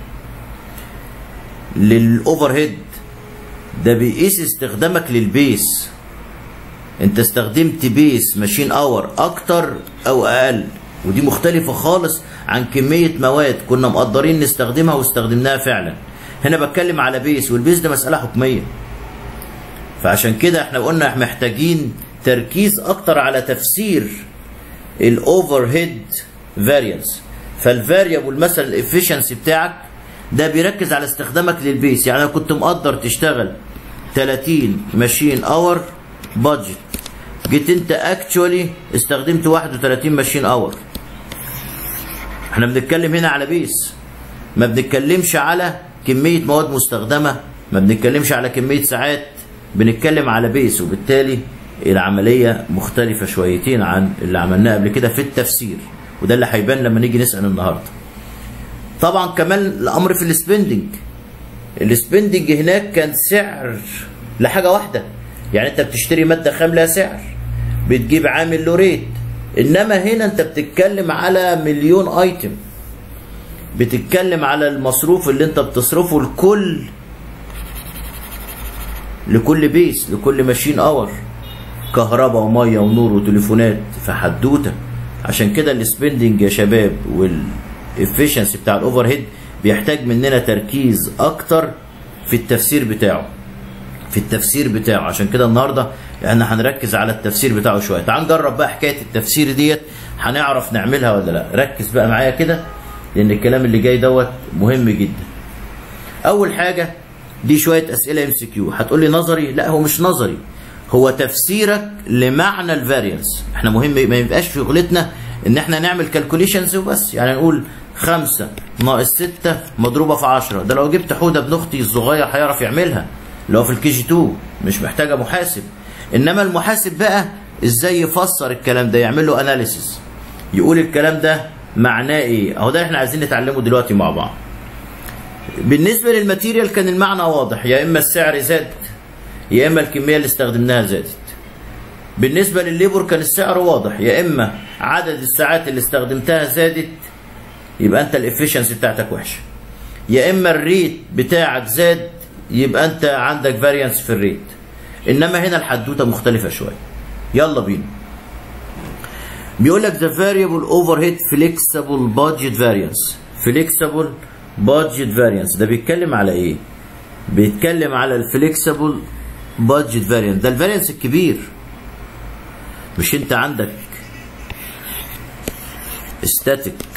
للاوفر هيد ده بيقيس استخدامك للبيس انت استخدمت بيس ماشين اور اكتر او اقل ودي مختلفه خالص عن كميه مواد كنا مقدرين نستخدمها واستخدمناها فعلا هنا بتكلم على بيس والبيس ده مساله حكميه فعشان كده احنا قلنا محتاجين تركيز اكتر على تفسير الاوفر هيد فاريانس فالفاريبل مثلا الافشنسي بتاعك ده بيركز على استخدامك للبيس يعني انا كنت مقدر تشتغل 30 ماشين اور بادجت جيت انت اكشولي استخدمت 31 ماشين اور احنا بنتكلم هنا على بيس ما بنتكلمش على كمية مواد مستخدمة ما بنتكلمش على كمية ساعات بنتكلم على بيس وبالتالي العملية مختلفة شويتين عن اللي عملناه قبل كده في التفسير وده اللي هيبان لما نيجي نسأل النهارده طبعا كمان الامر في السبندنج السبندنج هناك كان سعر لحاجه واحده يعني انت بتشتري ماده خام لها سعر بتجيب عامل له ريت انما هنا انت بتتكلم على مليون ايتم بتتكلم على المصروف اللي انت بتصرفه لكل لكل بيس لكل ماشين اور كهرباء وميه ونور وتليفونات فحدوته عشان كده السبندنج يا شباب والافشنسي بتاع الاوفر هيد بيحتاج مننا تركيز اكتر في التفسير بتاعه في التفسير بتاعه عشان كده النهارده احنا هنركز على التفسير بتاعه شويه تعال نجرب بقى حكايه التفسير ديت هنعرف نعملها ولا لا ركز بقى معايا كده لان الكلام اللي جاي دوت مهم جدا اول حاجه دي شويه اسئله ام سي كيو هتقول لي نظري لا هو مش نظري هو تفسيرك لمعنى الفاريانس احنا مهم ما يبقاش في شغلتنا ان احنا نعمل كالكوليشنز وبس يعني نقول خمسة ناقص ستة مضروبة في عشرة ده لو جبت حودة ابن اختي الصغير هيعرف يعملها اللي هو في الكي جي 2 مش محتاجة محاسب انما المحاسب بقى ازاي يفسر الكلام ده يعمل له اناليسيس يقول الكلام ده معناه ايه اهو ده احنا عايزين نتعلمه دلوقتي مع بعض بالنسبة للماتيريال كان المعنى واضح يا اما السعر زاد يا اما الكمية اللي استخدمناها زادت بالنسبة للليبر كان السعر واضح يا اما عدد الساعات اللي استخدمتها زادت يبقى انت الافشنسي بتاعتك وحشه يا اما الريت بتاعك زاد يبقى انت عندك فاريانس في الريت انما هنا الحدوته مختلفه شويه يلا بينا بيقول لك the variable overhead flexible budget variance flexible budget variance ده بيتكلم على ايه بيتكلم على الفليكسبل budget variance ده الفاريانس الكبير مش انت عندك static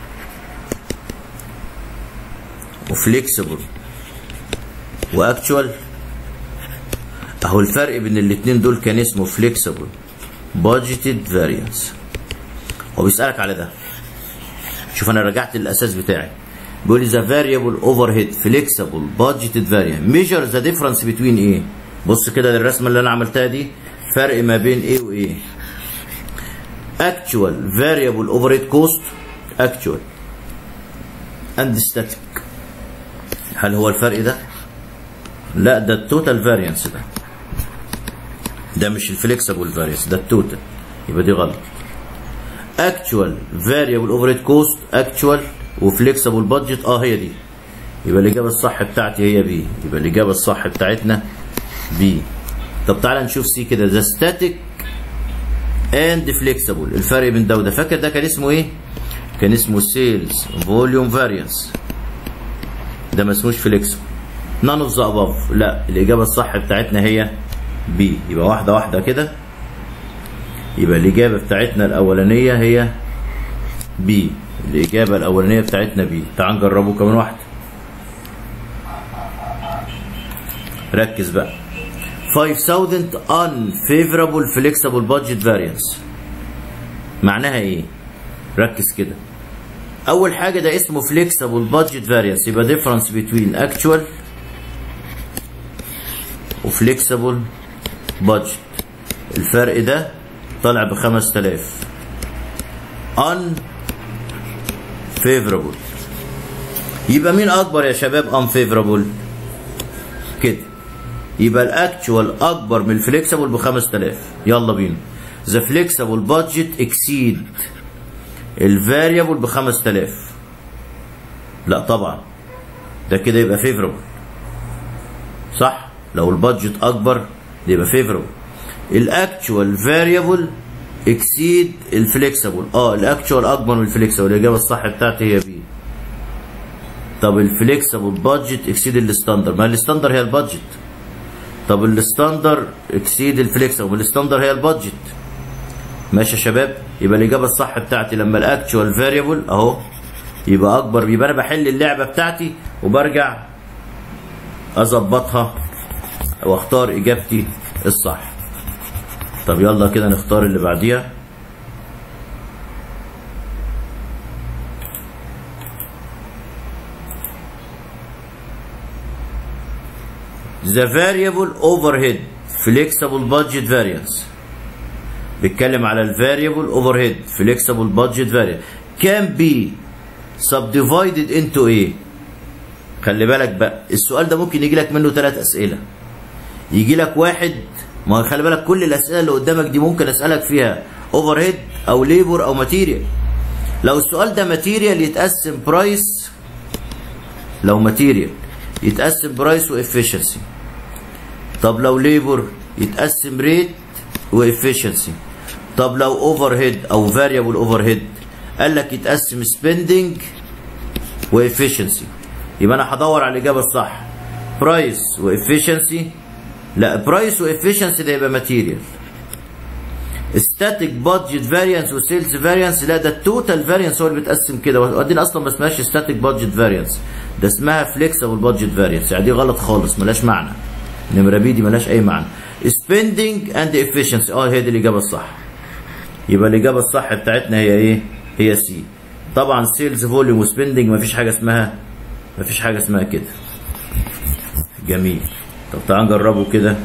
وفليكسبل واكتوال اهو الفرق بين الاتنين دول كان اسمه فليكسبل بادجيتد فاريانس هو بيسالك على ده شوف انا رجعت للاساس بتاعي بيقول لي ذا فاريبل اوفر هيد فليكسبل بادجيتد فاريانت ميجر ذا ديفرنس بتوين ايه بص كده للرسمه اللي انا عملتها دي فرق ما بين ايه وايه actual variable overhead cost actual and static هل هو الفرق ده لا ده التوتال فاريانس ده ده مش الفليكسبل فاريانس ده التوتال يبقى دي غلط actual variable overhead cost actual وفليكسبل بادجت اه هي دي يبقى الاجابه الصح بتاعتي هي بي يبقى الاجابه الصح بتاعتنا بي طب تعالى نشوف سي كده ذا ستاتيك اند فليكسبل الفرق بين ده وده فاكر ده كان اسمه ايه كان اسمه سيلز فوليوم فاريانس ده ما اسموش فليكسبل نان اوف ذا اباف لا الاجابه الصح بتاعتنا هي بي يبقى واحده واحده كده يبقى الاجابه بتاعتنا الاولانيه هي بي الاجابه الاولانيه بتاعتنا بي تعال نجربه كمان واحده ركز بقى 5000 unfavorable flexible budget variance معناها ايه ركز كده اول حاجه ده اسمه flexible budget variance يبقى difference between actual و flexible budget الفرق ده طالع ب 5000 unfavorable يبقى مين اكبر يا شباب unfavorable كده يبقى الاكتوال اكبر من الفليكسبل ب 5000 يلا بينا ذا فليكسبل بادجت اكسيد الفاريبل ب 5000 لا طبعا ده كده يبقى فيفربل صح لو البادجت اكبر ده يبقى فيفربل الاكتوال فاريبل اكسيد الفليكسبل اه الاكتوال اكبر من الفليكسبل الاجابه الصح بتاعتي هي بي طب الفليكسبل بادجت اكسيد الستاندر ما الستاندر هي البادجت طب الستاندر اكسيد الفليكسبل الستاندر هي البادجت ماشي يا شباب يبقى الاجابه الصح بتاعتي لما الاكتوال فاريبل اهو يبقى اكبر يبقى انا بحل اللعبه بتاعتي وبرجع اظبطها واختار اجابتي الصح طب يلا كده نختار اللي بعديها The variable overhead flexible budget variance بيتكلم على الفاريبل overhead flexible budget variance can be subdivided into ايه خلي بالك بقى السؤال ده ممكن يجي لك منه ثلاث اسئله يجي لك واحد ما هو خلي بالك كل الاسئله اللي قدامك دي ممكن اسالك فيها overhead او ليبر او ماتيريال لو السؤال ده ماتيريال يتقسم برايس لو ماتيريال يتقسم برايس وافشنسي طب لو ليبر يتقسم ريت وافشنسي طب لو اوفر هيد او فاريبل اوفر هيد قال لك يتقسم سبيندنج وافشنسي يبقى انا هدور على الاجابه الصح برايس وافشنسي لا برايس وافشنسي ده يبقى ماتيريال ستاتيك بادجت فاريانس وسيلز فاريانس لا ده التوتال فاريانس هو اللي بيتقسم كده وبعدين اصلا ما اسمهاش ستاتيك بادجت فاريانس ده اسمها فليكسبل بادجت فاريانس يعني دي غلط خالص ملاش معنى نمره بي دي ملاش اي معنى سبيندنج اند افشنسي اه هي دي الاجابه الصح يبقى الاجابه الصح بتاعتنا هي ايه هي سي طبعا سيلز فوليوم وسبيندنج مفيش حاجه اسمها مفيش حاجه اسمها كده جميل طب تعال نجربه كده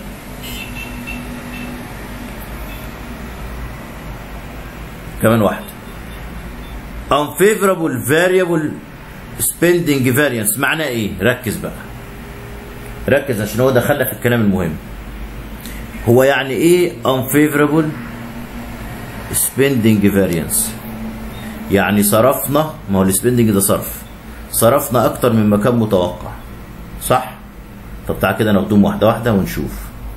كمان واحده unfavorable variable spending variance معناه ايه ركز بقى ركز عشان هو دخلنا في الكلام المهم هو يعني ايه unfavorable spending variance يعني صرفنا ما هو السبندنج ده صرف صرفنا اكتر مما كان متوقع صح طب تعال كده ناخدهم واحده واحده ونشوف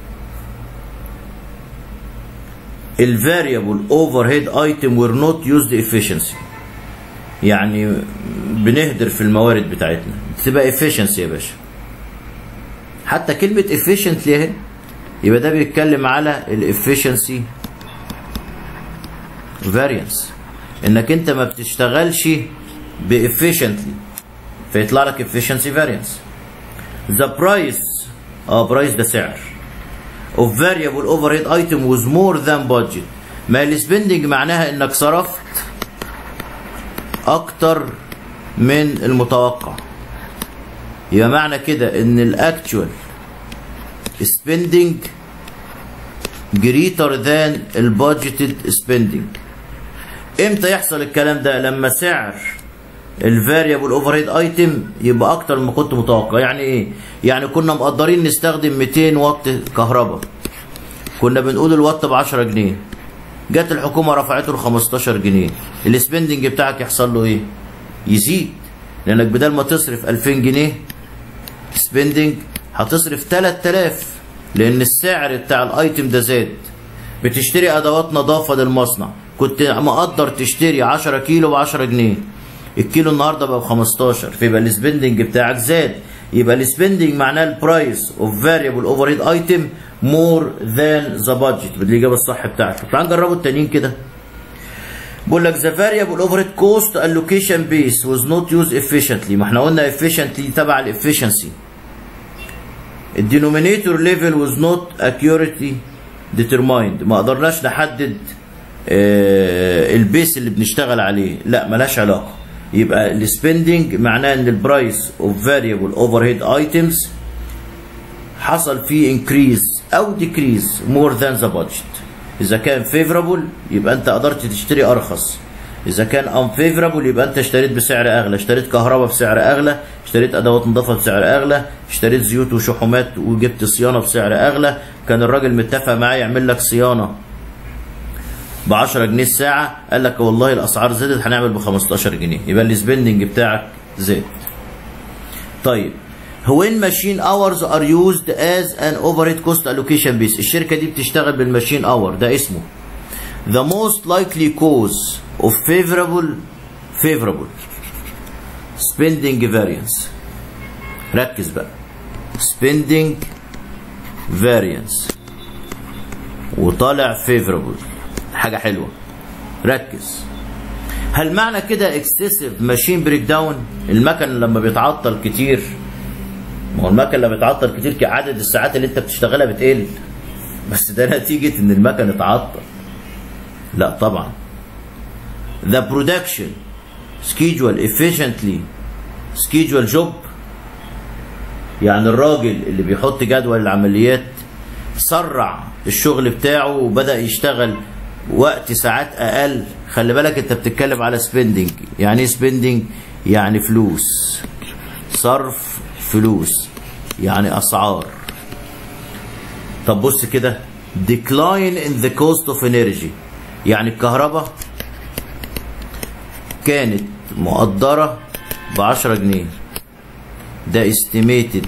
الفاريبل اوفر هيد ايتم وير نوت يوزد efficiency يعني بنهدر في الموارد بتاعتنا تبقى efficiency يا باشا حتى كلمة efficiently اهي يبقى ده بيتكلم على الافشنسي variance انك انت ما بتشتغلش بافشنتلي فيطلع لك efficiency variance the price اه برايس ده سعر of variable overhead item was more than budget ما السبندنج معناها انك صرفت اكتر من المتوقع يبقى معنى كده ان الاكتوال spending greater than البادجيتد spending امتى يحصل الكلام ده لما سعر الفاريبل اوفر هيد ايتم يبقى اكتر مما كنت متوقع يعني ايه يعني كنا مقدرين نستخدم 200 واط كهرباء كنا بنقول الوات ب 10 جنيه جت الحكومه رفعته ل 15 جنيه السبندنج بتاعك يحصل له ايه يزيد لانك بدل ما تصرف 2000 جنيه سبندنج هتصرف 3000 لان السعر بتاع الايتم ده زاد بتشتري ادوات نظافه للمصنع كنت مقدر تشتري 10 كيلو ب 10 جنيه الكيلو النهارده بقى ب 15 فيبقى السبندنج بتاعك زاد يبقى السبندنج معناه البرايس اوف فاريبل اوفر هيد ايتم مور ذان ذا بادجت بالاجابه الصح بتاعتك تعال نجربوا التانيين كده بقول لك ذا فاريبل اوفر هيد كوست الوكيشن بيس واز نوت يوز efficiently ما احنا قلنا efficiently تبع الافشنسي الدينومينيتور ليفل واز نوت اكيوريتي ديترمايند ما قدرناش نحدد آه البيس اللي بنشتغل عليه لا ملهاش علاقه يبقى السبندنج معناه ان البرايس اوف فاريبل اوفر هيد ايتمز حصل فيه انكريز او ديكريز مور ذان ذا بادجت اذا كان فيفرابل يبقى انت قدرت تشتري ارخص اذا كان unfavorable يبقى انت اشتريت بسعر اغلى اشتريت كهرباء بسعر اغلى اشتريت ادوات نظافه بسعر اغلى اشتريت زيوت وشحومات وجبت صيانه بسعر اغلى كان الراجل متفق معاه يعمل لك صيانه ب 10 جنيه الساعه قال لك والله الاسعار زادت هنعمل ب 15 جنيه يبقى السبندنج بتاعك زاد طيب when machine hours are used as an overhead cost allocation base الشركه دي بتشتغل بالماشين اور ده اسمه the most likely cause of favorable favorable spending variance ركز بقى spending variance وطالع favorable حاجة حلوة ركز هل معنى كده excessive machine breakdown المكن لما بيتعطل كتير ما هو المكن لما بيتعطل كتير عدد الساعات اللي انت بتشتغلها بتقل بس ده نتيجة ان المكن اتعطل لا طبعا the production schedule efficiently schedule job يعني الراجل اللي بيحط جدول العمليات سرع الشغل بتاعه وبدأ يشتغل وقت ساعات اقل خلي بالك انت بتتكلم على سبيندنج يعني ايه سبيندنج يعني فلوس صرف فلوس يعني اسعار طب بص كده decline in the cost of energy يعني الكهرباء كانت مقدرة ب 10 جنيه ده estimated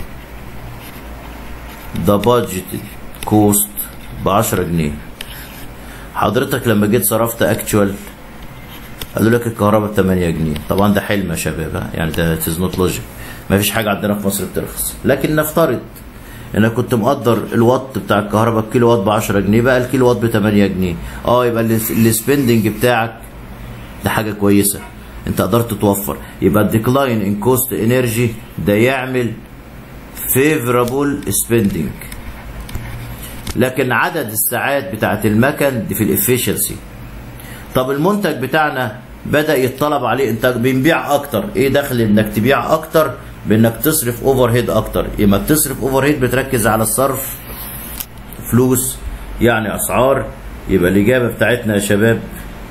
the budgeted cost ب 10 جنيه حضرتك لما جيت صرفت اكتوال قالوا لك الكهرباء ب 8 جنيه طبعا ده حلم يا شباب يعني ده تيز نوت لوجيك ما فيش حاجه عندنا في مصر بترخص لكن نفترض انا كنت مقدر الوات بتاع الكهرباء الكيلو وات ب 10 جنيه بقى الكيلو وات ب 8 جنيه اه يبقى السبندنج بتاعك ده حاجه كويسه انت قدرت توفر يبقى الديكلاين ان كوست انرجي ده يعمل فيفرابل سبندنج لكن عدد الساعات بتاعت المكن دي في الافشنسي طب المنتج بتاعنا بدا يتطلب عليه انت بنبيع اكتر ايه دخل انك تبيع اكتر بانك تصرف اوفر هيد اكتر اما بتصرف اوفر هيد بتركز على الصرف فلوس يعني اسعار يبقى الاجابه بتاعتنا يا شباب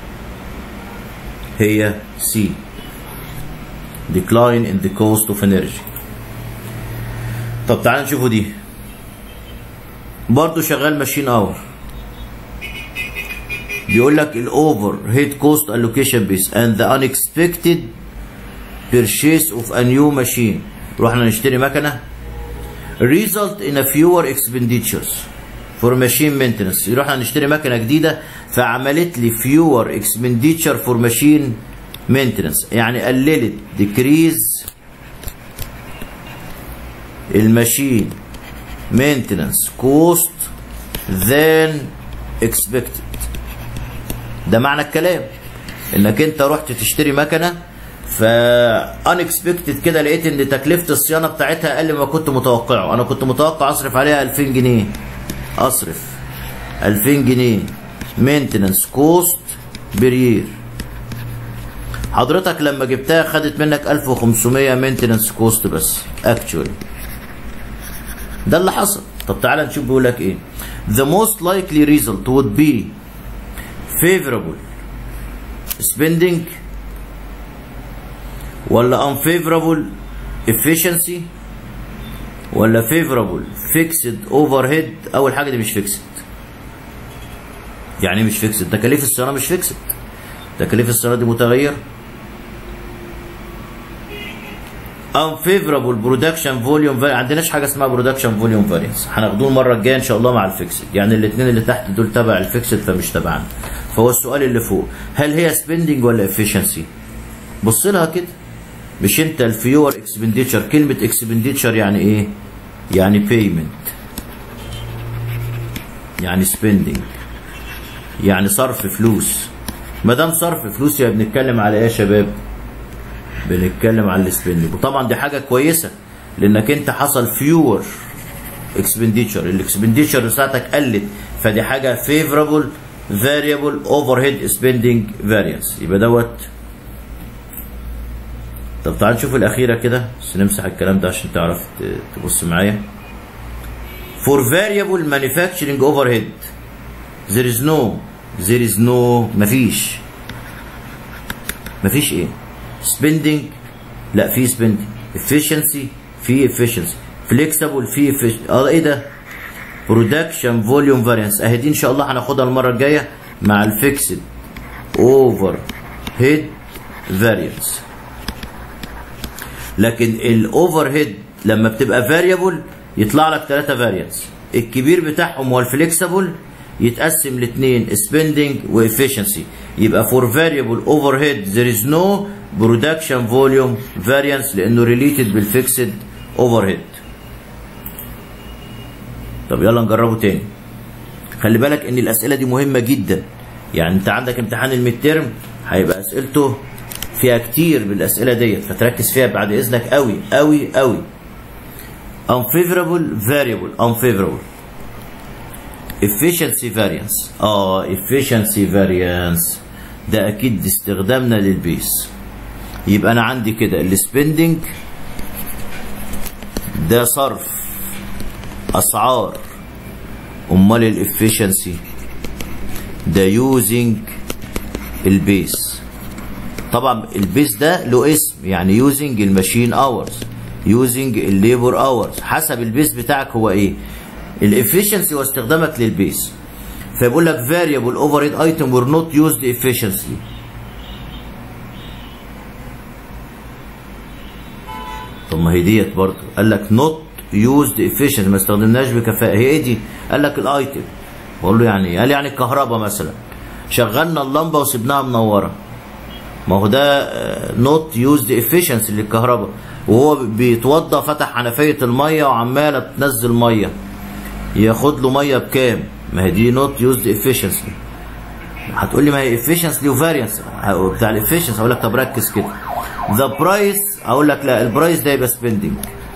هي سي decline in the cost of energy طب تعال نشوفوا دي برضه شغال ماشين اور بيقول لك الاوفر هيد كوست الوكيشن بيس اند ذا unexpected purchase of a new machine رحنا نشتري مكنه result in a fewer expenditures for machine maintenance رحنا نشتري مكنه جديده فعملت لي fewer expenditure for machine maintenance يعني قللت decrease الماشين maintenance cost than expected ده معنى الكلام انك انت رحت تشتري مكنه ف unexpected كده لقيت ان تكلفه الصيانه بتاعتها اقل مما كنت متوقعه انا كنت متوقع اصرف عليها 2000 جنيه اصرف 2000 جنيه maintenance cost per year حضرتك لما جبتها خدت منك 1500 مينتنس كوست بس اكشولي ده اللي حصل طب تعالى نشوف بيقول لك ايه the most likely result would be favorable spending ولا unfavorable efficiency ولا favorable fixed overhead اول حاجه دي مش fixed يعني مش fixed تكاليف الصيانه مش fixed تكاليف الصيانه دي متغير unfavorable production volume variance عندناش حاجه اسمها production volume variance هناخدوه المره الجايه ان شاء الله مع الفيكسد يعني الاثنين اللي تحت دول تبع الفيكسد فمش تبعنا فهو السؤال اللي فوق هل هي spending ولا efficiency بص لها كده مش انت الفيور اكسبنديتشر كلمه اكسبنديتشر يعني ايه يعني بيمنت يعني spending يعني صرف فلوس ما دام صرف فلوس يبقى بنتكلم على ايه يا شباب بنتكلم على السبندنج وطبعا دي حاجه كويسه لانك انت حصل فيور اكسبنديتشر الاكسبنديتشر بتاعتك قلت فدي حاجه فيفرابل فاريبل اوفر هيد سبندنج فاريانس يبقى دوت طب تعال نشوف الاخيره كده بس نمسح الكلام ده عشان تعرف تبص معايا for variable manufacturing overhead there is no there is no مفيش مفيش ايه spending لا في spending efficiency في efficiency flexible في efficiency اه ايه ده production volume variance اهي دي ان شاء الله هناخدها المره الجايه مع الفيكسد اوفر هيد فاريانس لكن الاوفر هيد لما بتبقى فاريبل يطلع لك ثلاثه فاريانس الكبير بتاعهم هو الفليكسبل يتقسم لاثنين spending وefficiency يبقى for variable overhead there is no production volume variance لانه related بالفيكسد overhead طب يلا نجربه تاني خلي بالك ان الاسئله دي مهمه جدا يعني انت عندك امتحان الميد ترم هيبقى اسئلته فيها كتير بالاسئله ديت فتركز فيها بعد اذنك قوي قوي قوي unfavorable variable unfavorable efficiency variance اه efficiency variance ده اكيد استخدامنا للبيس يبقى انا عندي كده السبندنج ده صرف اسعار امال الافشنسي ده يوزنج البيس طبعا البيس ده له اسم يعني يوزنج الماشين اورز يوزنج الليبر اورز حسب البيس بتاعك هو ايه الافشنسي هو استخدامك للبيس فيقول لك variable overhead item were not used efficiently طب ما هي ديت برضه قال لك not used efficient ما استخدمناش بكفاءة هي ايه دي؟ قال لك الايتم بقول له يعني ايه؟ قال يعني الكهرباء مثلا شغلنا اللمبة وسبناها منورة ما هو ده not used efficiency للكهرباء وهو بيتوضى فتح حنفية المية وعمالة تنزل مية ياخد له مية بكام؟ ما هي دي not used efficiency هتقول لي ما هي efficiency وفاريانس بتاع الافشنسي هقول لك طب ركز كده ذا برايس اقول لك لا البرايس ده يبقى سبيندنج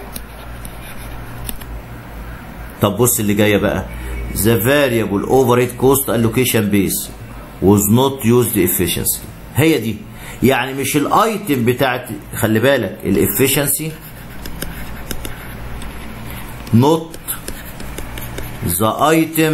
طب بص اللي جايه بقى the variable overhead cost allocation base was not used efficiency هي دي يعني مش الايتم بتاعت خلي بالك الافشنسي not the item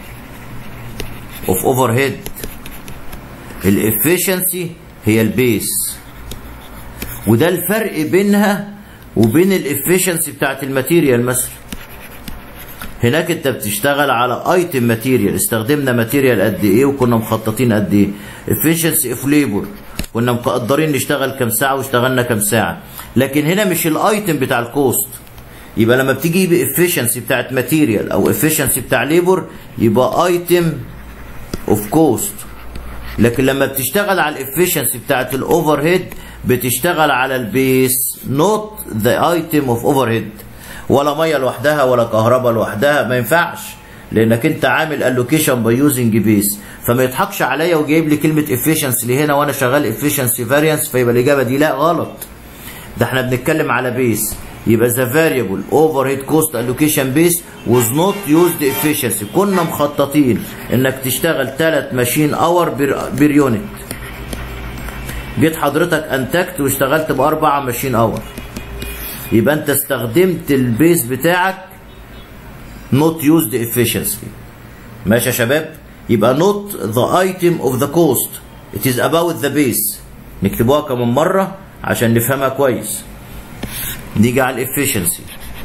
of overhead الافشنسي هي البيس وده الفرق بينها وبين الافشنسي بتاعت الماتيريال مثلا هناك انت بتشتغل على ايتم ماتيريال استخدمنا ماتيريال قد ايه وكنا مخططين قد ايه efficiency اوف ليبر كنا مقدرين نشتغل كام ساعه واشتغلنا كام ساعه لكن هنا مش الايتم بتاع الكوست يبقى لما بتيجي بافشنسي بتاعت ماتيريال او افشنسي بتاع ليبر يبقى ايتم اوف كوست لكن لما بتشتغل على الافشنسي بتاعت الاوفر هيد بتشتغل على البيس نوت ذا ايتم اوف اوفر هيد ولا ميه لوحدها ولا كهرباء لوحدها ما ينفعش لانك انت عامل الوكيشن باي يوزنج بيس فما يضحكش عليا وجايب لي كلمه افشنسي هنا وانا شغال افشنسي فاريانس فيبقى الاجابه دي لا غلط ده احنا بنتكلم على بيس يبقى ذا فاريبل اوفر هيد كوست الوكيشن بيس was نوت يوزد efficiency كنا مخططين انك تشتغل 3 ماشين اور بير يونت جيت حضرتك انتجت واشتغلت باربعة ماشين اور يبقى انت استخدمت البيس بتاعك not used efficiently ماشي يا شباب يبقى not the item of the cost it is about the base نكتبوها كمان مرة عشان نفهمها كويس نيجي على الافشنسي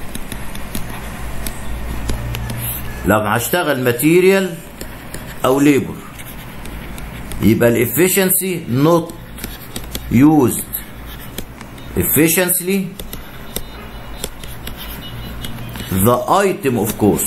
لما هشتغل ماتيريال او ليبر يبقى الافشنسي not used efficiently the item of cost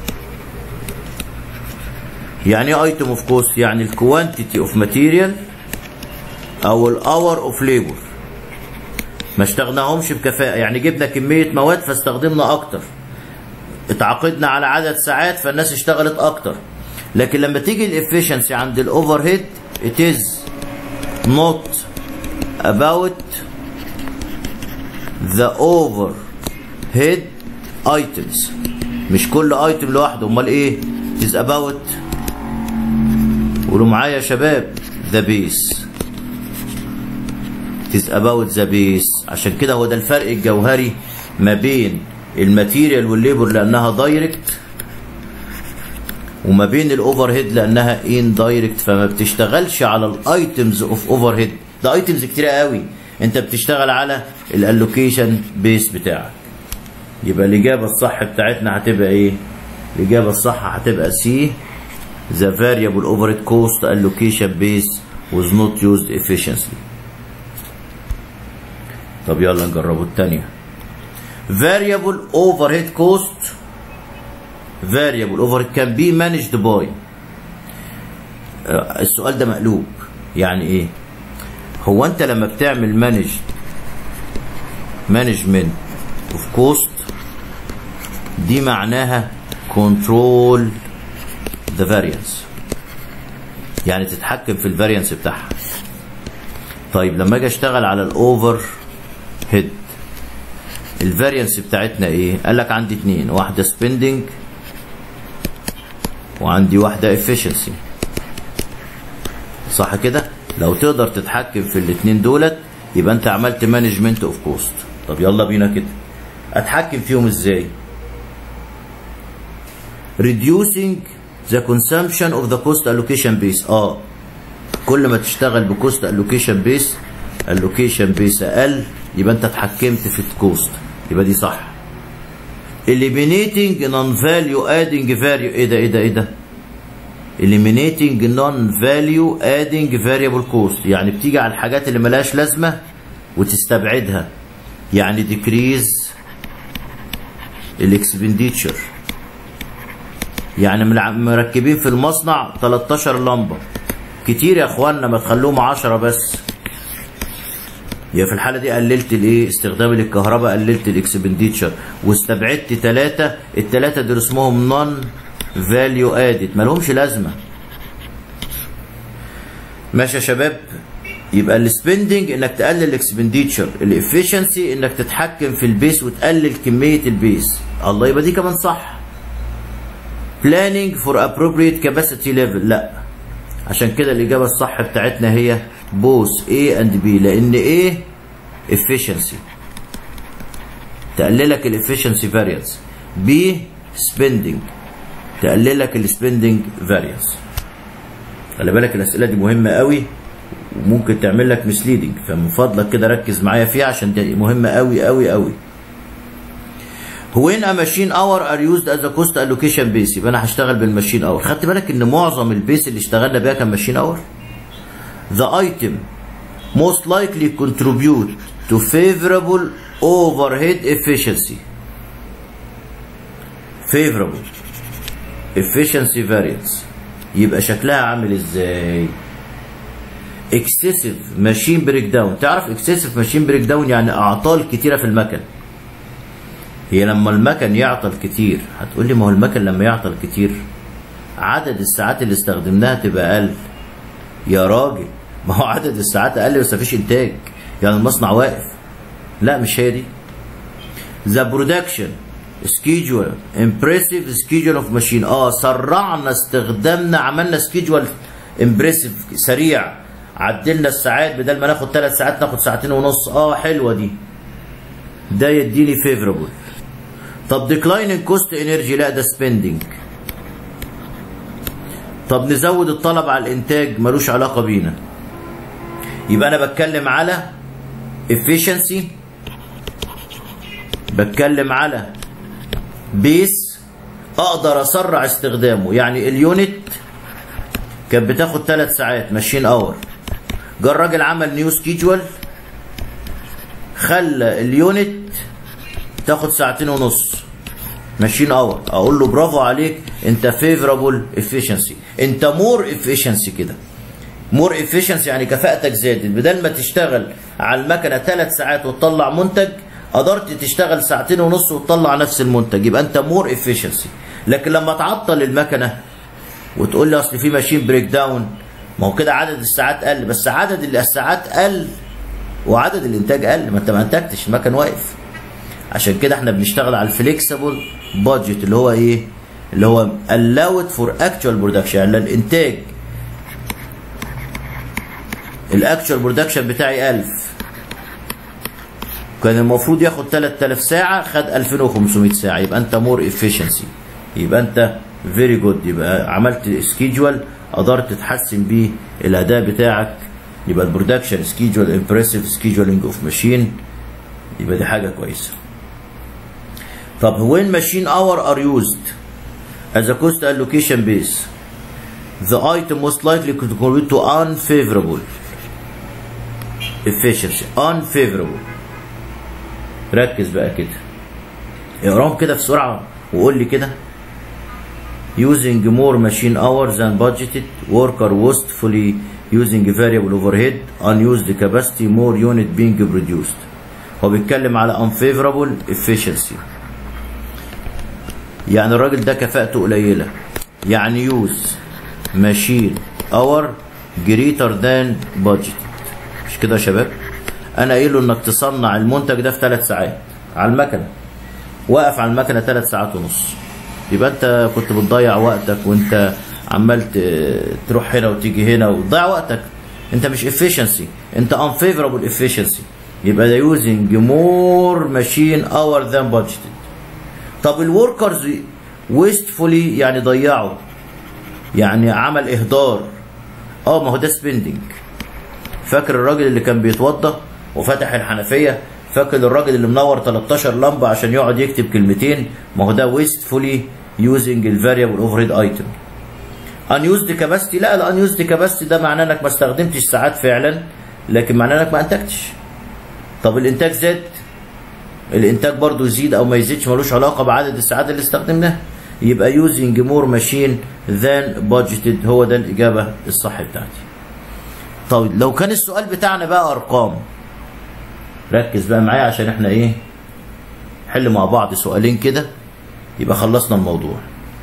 يعني ايه item of cost يعني الكوانتيتي اوف ماتيريال او الاور اوف ليبر ما اشتغلناهمش بكفاءه يعني جبنا كميه مواد فاستخدمنا اكتر اتعاقدنا على عدد ساعات فالناس اشتغلت اكتر لكن لما تيجي الافشنسي عند الاوفر هيد it is not about the overhead items مش كل ايتم لوحده امال ايه it is about قولوا معايا يا شباب the base it is about the base عشان كده هو ده الفرق الجوهري ما بين الماتيريال والليبر لانها دايركت وما بين الاوفر هيد لانها ان دايركت فما بتشتغلش على الايتمز اوف اوفر هيد ده ايتمز كتيره قوي انت بتشتغل على الالوكيشن بيس بتاعك يبقى الاجابه الصح بتاعتنا هتبقى ايه الاجابه الصح هتبقى سي the variable overhead cost allocation base was not used efficiently طب يلا نجربه الثانيه variable overhead cost variable overhead can be managed by السؤال ده مقلوب يعني ايه هو انت لما بتعمل مانج مانجمنت اوف كوست دي معناها كنترول ذا فاريانس يعني تتحكم في الفاريانس بتاعها طيب لما اجي اشتغل على الاوفر هيد الفاريانس بتاعتنا ايه قال لك عندي اتنين واحده سبيندنج وعندي واحده efficiency صح كده لو تقدر تتحكم في الاتنين دولت يبقى انت عملت مانجمنت اوف كوست طب يلا بينا كده اتحكم فيهم ازاي reducing the consumption of the cost allocation base اه كل ما تشتغل بكوست allocation base allocation base اقل يبقى انت اتحكمت في الكوست يبقى دي صح eliminating non value adding value ايه ده ايه ده ايه ده eliminating non value adding variable cost يعني بتيجي على الحاجات اللي ملهاش لازمه وتستبعدها يعني decrease الاكسبنديتشر يعني مركبين في المصنع 13 لمبه كتير يا اخوانا ما تخلوهم 10 بس يا في الحاله دي قللت الايه استخدام الكهرباء قللت الاكسبنديتشر واستبعدت ثلاثه الثلاثه دول اسمهم نون فاليو ادد ما لهمش لازمه ماشي يا شباب يبقى السبندنج انك تقلل الاكسبنديتشر الافشنسي انك تتحكم في البيس وتقلل كميه البيس الله يبقى دي كمان صح planning for appropriate capacity level لا عشان كده الإجابة الصح بتاعتنا هي both A and B لأن A efficiency تقللك ال efficiency variance B spending تقللك ال spending variance خلي بالك الأسئلة دي مهمة قوي وممكن تعمل لك misleading فمن فضلك كده ركز معايا فيها عشان دي مهمة قوي قوي قوي when a machine hour are used as a cost allocation base يبقى انا هشتغل بالماشين اور خدت بالك ان معظم البيس اللي اشتغلنا بيها كان ماشين اور the item most likely contribute to favorable overhead efficiency favorable efficiency variance يبقى شكلها عامل ازاي excessive machine breakdown تعرف excessive machine breakdown يعني اعطال كتيره في المكن هي لما المكن يعطل كتير هتقول لي ما هو المكن لما يعطل كتير عدد الساعات اللي استخدمناها تبقى اقل يا راجل ما هو عدد الساعات اقل بس مفيش انتاج يعني المصنع واقف لا مش هي دي ذا برودكشن سكيجول امبرسيف سكيجول اوف ماشين اه سرعنا استخدامنا عملنا سكيجول امبرسيف سريع عدلنا الساعات بدل ما ناخد ثلاث ساعات ناخد ساعتين ونص اه حلوه دي ده يديني فيفربل طب ديكلايننج كوست انرجي لا ده سبيندنج طب نزود الطلب على الانتاج ملوش علاقه بينا يبقى انا بتكلم على efficiency بتكلم على بيس اقدر اسرع استخدامه يعني اليونت كانت بتاخد ثلاث ساعات ماشيين اور جه الراجل عمل نيو سكيجول خلى اليونت تاخد ساعتين ونص ماشيين اور اقول له برافو عليك انت فيفرابل افيشنسي انت مور افيشنسي كده مور افيشنسي يعني كفاءتك زادت بدل ما تشتغل على المكنه ثلاث ساعات وتطلع منتج قدرت تشتغل ساعتين ونص وتطلع نفس المنتج يبقى انت مور افيشنسي لكن لما تعطل المكنه وتقول لي اصل في ماشين بريك داون ما هو كده عدد الساعات قل بس عدد الساعات قل وعدد الانتاج قل ما انت ما انتجتش المكن واقف عشان كده احنا بنشتغل على الفليكسبل بادجت اللي هو ايه اللي هو allowed for actual production يعني الانتاج الاكشوال برودكشن بتاعي 1000 كان المفروض ياخد 3000 ساعه خد 2500 ساعه يبقى انت مور افيشنسي يبقى انت فيري جود يبقى عملت سكيجول قدرت تحسن بيه الاداء بتاعك يبقى البرودكشن سكيجول امبرسيف سكيجولينج اوف ماشين يبقى دي حاجه كويسه طب when machine hour are used as a cost allocation base the item most likely could contribute to unfavorable efficiency unfavorable ركز بقى كده اقراهم كده بسرعه وقول لي كده using more machine hours than budgeted worker wastefully using variable overhead unused capacity more unit being produced هو بيتكلم على unfavorable efficiency يعني الراجل ده كفاءته قليلة يعني use machine hour greater than budgeted مش كده يا شباب انا قايل له انك تصنع المنتج ده في ثلاث ساعات على المكنه واقف على المكنه ثلاث ساعات ونص يبقى انت كنت بتضيع وقتك وانت عمال تروح هنا وتيجي هنا وتضيع وقتك انت مش efficiency انت unfavorable efficiency يبقى ده using more machine hour than budgeted طب الوركرز wastefully يعني ضيعوا يعني عمل اهدار اه ما هو ده سبيندنج فاكر الراجل اللي كان بيتوضى وفتح الحنفيه فاكر الراجل اللي منور 13 لمبه عشان يقعد يكتب كلمتين ما هو ده ويستفولي يوزنج الفاريبل اوفر هيد ايتم unused كاباسيتي لا الانيوزد كاباسيتي ده معناه انك ما استخدمتش ساعات فعلا لكن معناه انك ما انتجتش طب الانتاج زاد الانتاج برضو يزيد او ما يزيدش ملوش علاقه بعدد الساعات اللي استخدمناها يبقى يوزنج مور ماشين ذان budgeted هو ده الاجابه الصح بتاعتي طيب لو كان السؤال بتاعنا بقى ارقام ركز بقى معايا عشان احنا ايه حل مع بعض سؤالين كده يبقى خلصنا الموضوع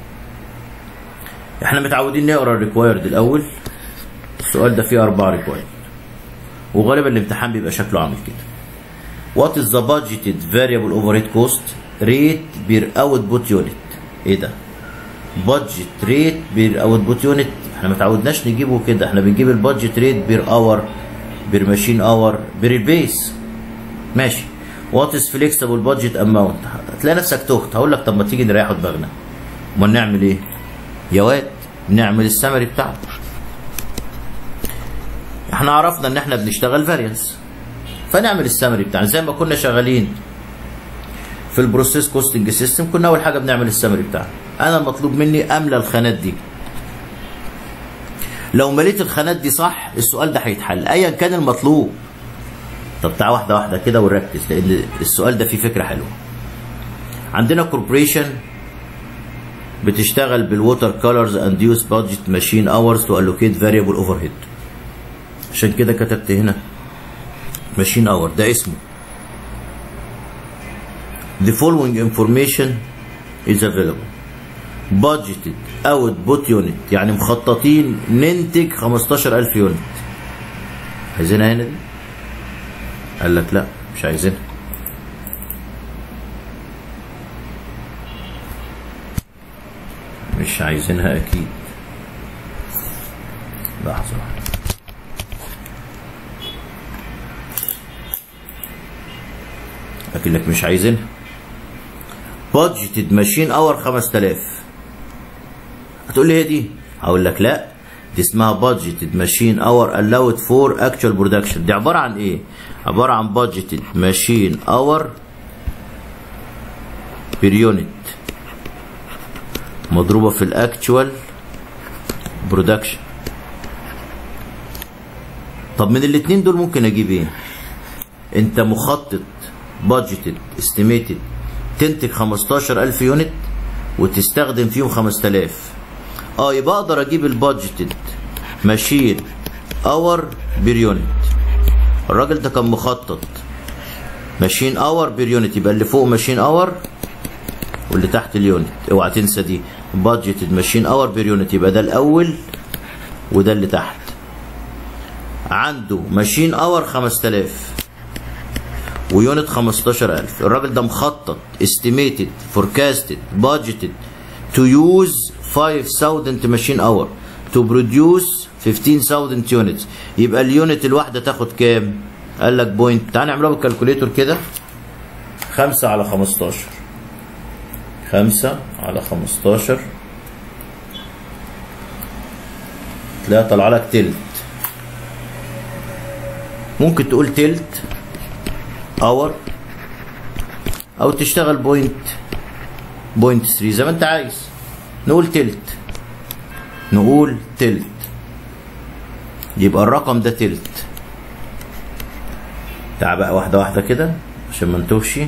احنا متعودين نقرا الريكوايرد الاول السؤال ده فيه اربع ريكوايرد وغالبا الامتحان بيبقى شكله عامل كده What is the budgeted variable overhead cost rate per output unit ايه ده budget rate per output unit احنا ما تعودناش نجيبه كده احنا بنجيب البادجت ريت بير اور بير ماشين اور بير البيس ماشي وات از فليكسبل بادجت اماونت هتلاقي نفسك تهت هقول لك طب ما تيجي نريحوا دماغنا امال نعمل ايه يا واد نعمل السمري بتاعنا احنا عرفنا ان احنا بنشتغل فاريانس فنعمل السمري بتاعنا زي ما كنا شغالين في البروسيس كوستنج سيستم كنا اول حاجه بنعمل السمري بتاعنا انا المطلوب مني املى الخانات دي لو مليت الخانات دي صح السؤال ده هيتحل ايا كان المطلوب طب تعال واحده واحده كده ونركز لان السؤال ده فيه فكره حلوه عندنا كوربريشن بتشتغل بالووتر كولرز اند يوز بادجت ماشين اورز تو الوكيت فاريبل اوفر هيد عشان كده كتبت هنا ماشين اور ده اسمه The following information is available budgeted output unit يعني مخططين ننتج 15000 يونت عايزينها هنا دي؟ قال لك لا مش عايزينها مش عايزينها اكيد لحظة واحدة لكنك مش عايزينها بادجيتد ماشين اور 5000 هتقول لي هي دي هقول لك لا دي اسمها بادجيتد ماشين اور allowed فور اكتوال برودكشن دي عباره عن ايه عباره عن بادجيتد ماشين اور بير يونت مضروبه في الاكتوال برودكشن طب من الاتنين دول ممكن اجيب ايه انت مخطط بادجيتد استيميتد تنتج 15000 يونت وتستخدم فيهم 5000 اه يبقى اقدر اجيب البادجيتد ماشين اور بير يونت الراجل ده كان مخطط ماشين اور بير يونت يبقى اللي فوق ماشين اور واللي تحت اليونت اوعى تنسى دي بادجيتد ماشين اور بير يونت يبقى ده الاول وده اللي تحت عنده ماشين اور 5000 ويونت 15000 الراجل ده مخطط estimated forecasted budgeted to use 5000 machine hour to produce 15000 units يبقى اليونت الواحدة تاخد كام؟ قال لك بوينت تعال نعملها بالكالكوليتور كده 5 على 15 5 على 15 تلاقيها طالعه لك تلت ممكن تقول تلت اور او تشتغل بوينت بوينت 3 زي ما انت عايز نقول تلت نقول تلت يبقى الرقم ده تلت تعال بقى واحده واحده كده عشان ما نتوهش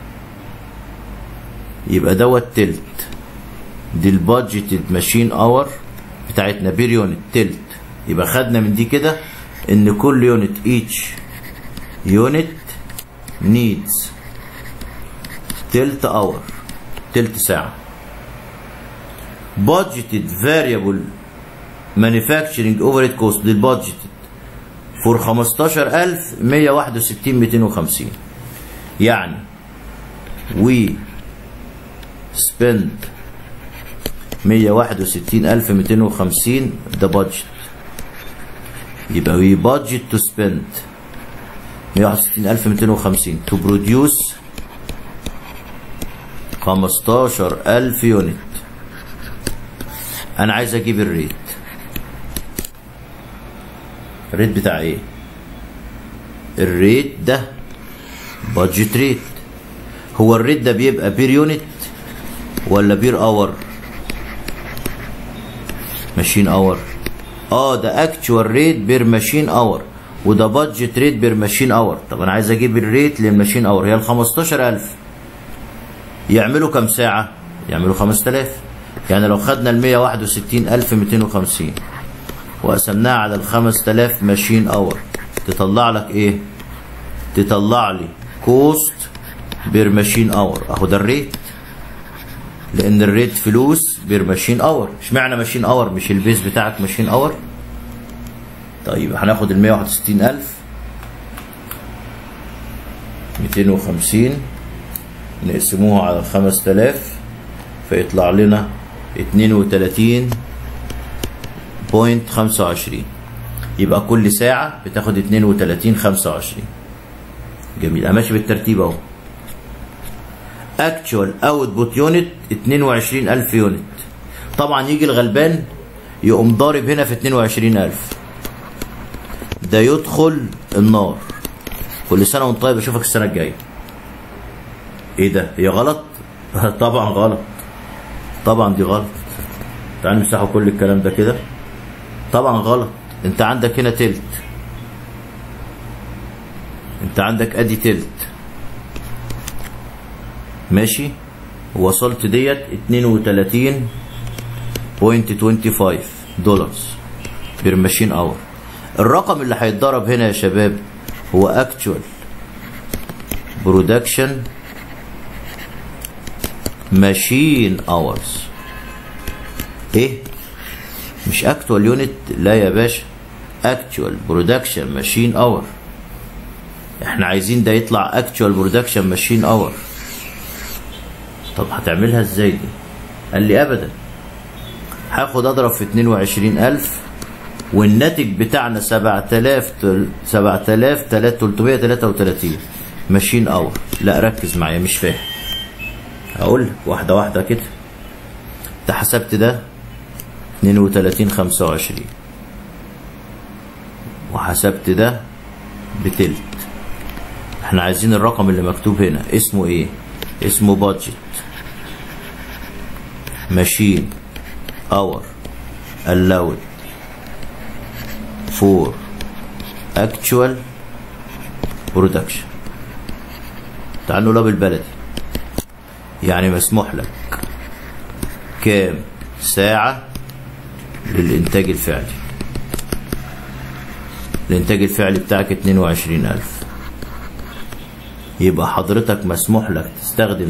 يبقى دوت تلت دي البادجيتد ماشين اور بتاعتنا بير يونت تلت يبقى خدنا من دي كده ان كل يونت ايتش يونت needs تلت اور تلت ساعة budgeted variable manufacturing overhead cost دي budgeted for 15000 161 250 يعني we spend 161250 ده budget يبقى we budget to spend 161250 to produce 15000 يونت انا عايز اجيب الريت الريت بتاع ايه الريت ده بادجت ريت هو الريت ده بيبقى بير يونت ولا بير اور ماشين اور اه ده اكتوال ريت بير ماشين اور وده بادجت ريت بير ماشين اور طب انا عايز اجيب الريت للماشين اور هي ال 15000 يعملوا كام ساعة؟ يعملوا 5000 يعني لو خدنا ال 161250 وقسمناها على ال 5000 ماشين اور تطلع لك ايه؟ تطلع لي كوست بير ماشين اور اهو ده الريت لان الريت فلوس بير ماشين اور اشمعنى ماشين اور مش البيز بتاعك ماشين اور طيب هناخد ال 161000 250 نقسموها على 5000 فيطلع لنا 32.25 يبقى كل ساعة بتاخد 32 25 جميل انا ماشي بالترتيب اهو اكتشوال اوتبوت يونت 22000 يونت طبعا يجي الغلبان يقوم ضارب هنا في 22000 ده يدخل النار كل سنه وانت طيب اشوفك السنه الجايه ايه ده هي غلط طبعا غلط طبعا دي غلط تعال نمسحوا كل الكلام ده كده طبعا غلط انت عندك هنا تلت انت عندك ادي تلت ماشي وصلت ديت 32.25 دولار بير ماشين اور الرقم اللي هيتضرب هنا يا شباب هو اكتوال برودكشن ماشين اورز ايه مش اكتوال يونت لا يا باشا اكتوال برودكشن ماشين اور احنا عايزين ده يطلع اكتوال برودكشن ماشين اور طب هتعملها ازاي دي قال لي ابدا هاخد اضرب في 22000 والناتج بتاعنا 7000 7333 ماشين اور لا ركز معايا مش فاهم هقول لك واحده واحده كده انت حسبت ده 32 25 وحسبت ده بتلت احنا عايزين الرقم اللي مكتوب هنا اسمه ايه اسمه بادجت ماشين اور allowed for actual production تعال نقولها بالبلدي يعني مسموح لك كام ساعة للإنتاج الفعلي الإنتاج الفعلي بتاعك 22000 يبقى حضرتك مسموح لك تستخدم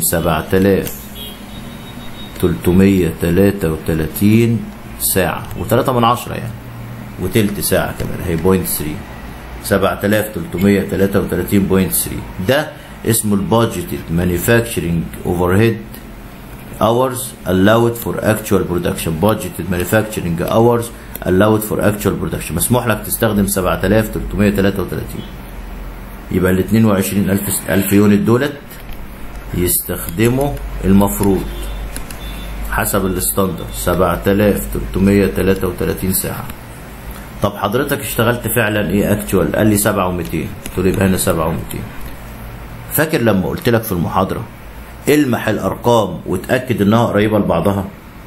7333 ساعة و3 من عشرة يعني وتلت ساعة كمان هي بوينت 3 7333.3 ده اسمه البادجيتد مانيفاكتشرنج اوفر هيد hours allowed for actual production budgeted manufacturing hours allowed for actual production مسموح لك تستخدم 7333 يبقى ال 22000 ألف يونت دولت يستخدموا المفروض حسب الستاندر 7333 ساعة طب حضرتك اشتغلت فعلا ايه اكتوال قال لي 7200 قلت له يبقى هنا 7200 فاكر لما قلت لك في المحاضرة المح الارقام وتأكد انها قريبة لبعضها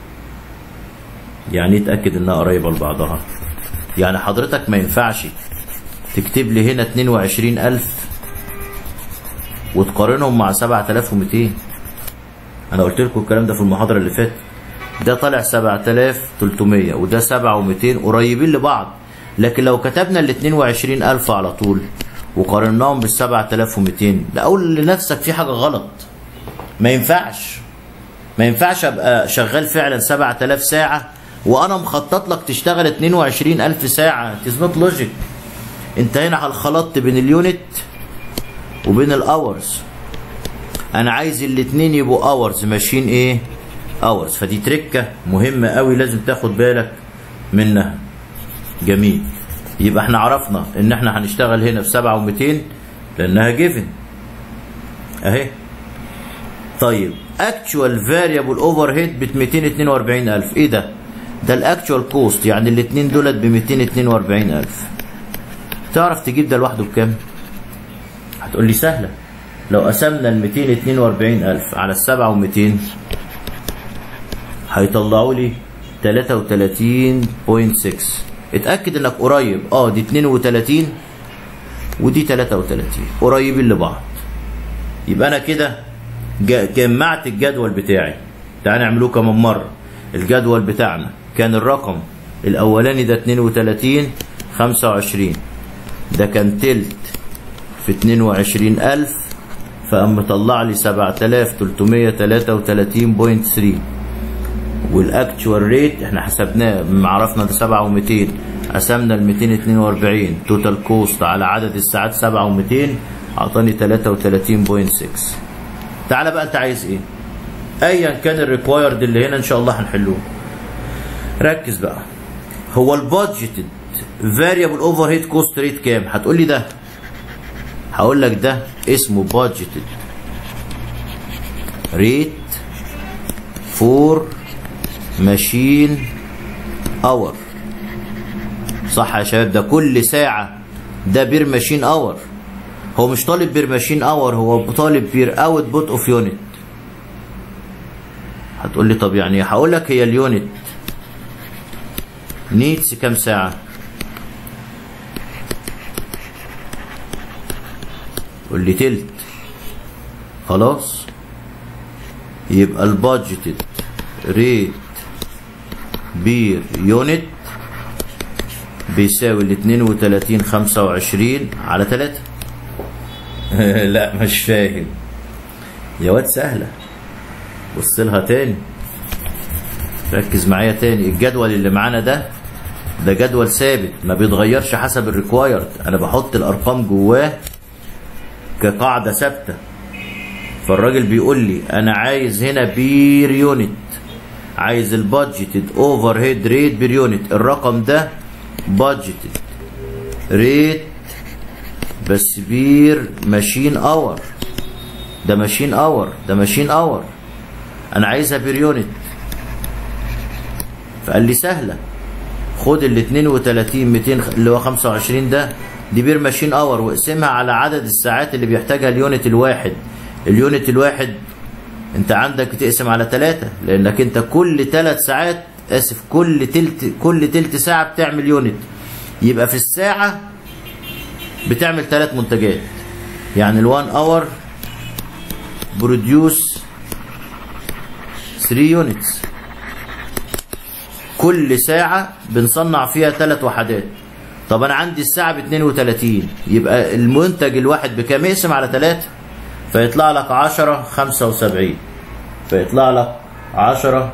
يعني ايه تأكد انها قريبة لبعضها يعني حضرتك ما ينفعش تكتب لي هنا 22000 وتقارنهم مع 7200 انا قلت لكم الكلام ده في المحاضرة اللي فاتت ده طالع 7300 وده 7200 قريبين لبعض لكن لو كتبنا ال 22000 على طول وقارناهم بال 7200 لا اقول لنفسك في حاجه غلط ما ينفعش ما ينفعش ابقى شغال فعلا 7000 ساعه وانا مخطط لك تشتغل 22000 ساعه اتس نوت لوجيك انت هنا خلطت بين اليونت وبين الاورز انا عايز الاتنين يبقوا اورز ماشيين ايه اورز فدي تركه مهمه قوي لازم تاخد بالك منها جميل يبقى احنا عرفنا ان احنا هنشتغل هنا في 7200 لانها جيفن اهي طيب اكتوال فاريبل اوفر هيد ب 242000 ايه ده ده الاكتوال كوست يعني الاثنين دولت ب 242000 تعرف تجيب ده لوحده بكام هتقول لي سهله لو قسمنا ال 242000 على ال 7200 هيطلعوا لي 33.6 اتاكد انك قريب اه دي 32 ودي 33 قريبين لبعض يبقى انا كده جمعت الجدول بتاعي تعال نعملوه كمان مره الجدول بتاعنا كان الرقم الاولاني ده 32 25 ده كان تلت في 22000 فقام مطلع لي 7333.3 والاكتوال ريت احنا حسبناه لما عرفنا ده 7200 قسمنا ال 242 توتال كوست على عدد الساعات 7200 اعطاني 33.6 تعالى بقى انت عايز ايه ايا كان الريكوايرد اللي هنا ان شاء الله هنحلوه ركز بقى هو البادجيتد فاريبل اوفر هيد كوست ريت كام هتقول لي ده هقول لك ده اسمه بادجيتد ريت فور ماشين اور صح يا شباب ده كل ساعة ده بير ماشين اور هو مش طالب بير ماشين اور هو طالب بير اوت بوت اوف يونت هتقول لي طب يعني هقول لك هي اليونت نيدز كام ساعة قول لي تلت خلاص يبقى البادجيتد ريت بير يونت بيساوي ال 32 25 على 3 لا مش فاهم يا واد سهلة بص لها تاني ركز معايا تاني الجدول اللي معانا ده ده جدول ثابت ما بيتغيرش حسب الريكوايرد انا بحط الارقام جواه كقاعدة ثابتة فالراجل بيقول لي انا عايز هنا بير يونت عايز البادجيتد اوفر هيد ريت بير يونت الرقم ده بادجيتد ريت بس بير ماشين اور ده ماشين اور ده ماشين اور انا عايزها بير يونت فقال لي سهله خد ال 32 200 اللي هو 25 ده دي بير ماشين اور واقسمها على عدد الساعات اللي بيحتاجها اليونت الواحد اليونت الواحد انت عندك تقسم على ثلاثة لانك انت كل ثلاث ساعات اسف كل تلت كل تلت ساعة بتعمل يونت يبقى في الساعة بتعمل ثلاث منتجات يعني الوان اور بروديوس 3 يونتس كل ساعة بنصنع فيها ثلاث وحدات طب انا عندي الساعة ب 32 يبقى المنتج الواحد بكام اقسم على ثلاثة فيطلع لك 10 75 فيطلع لك 10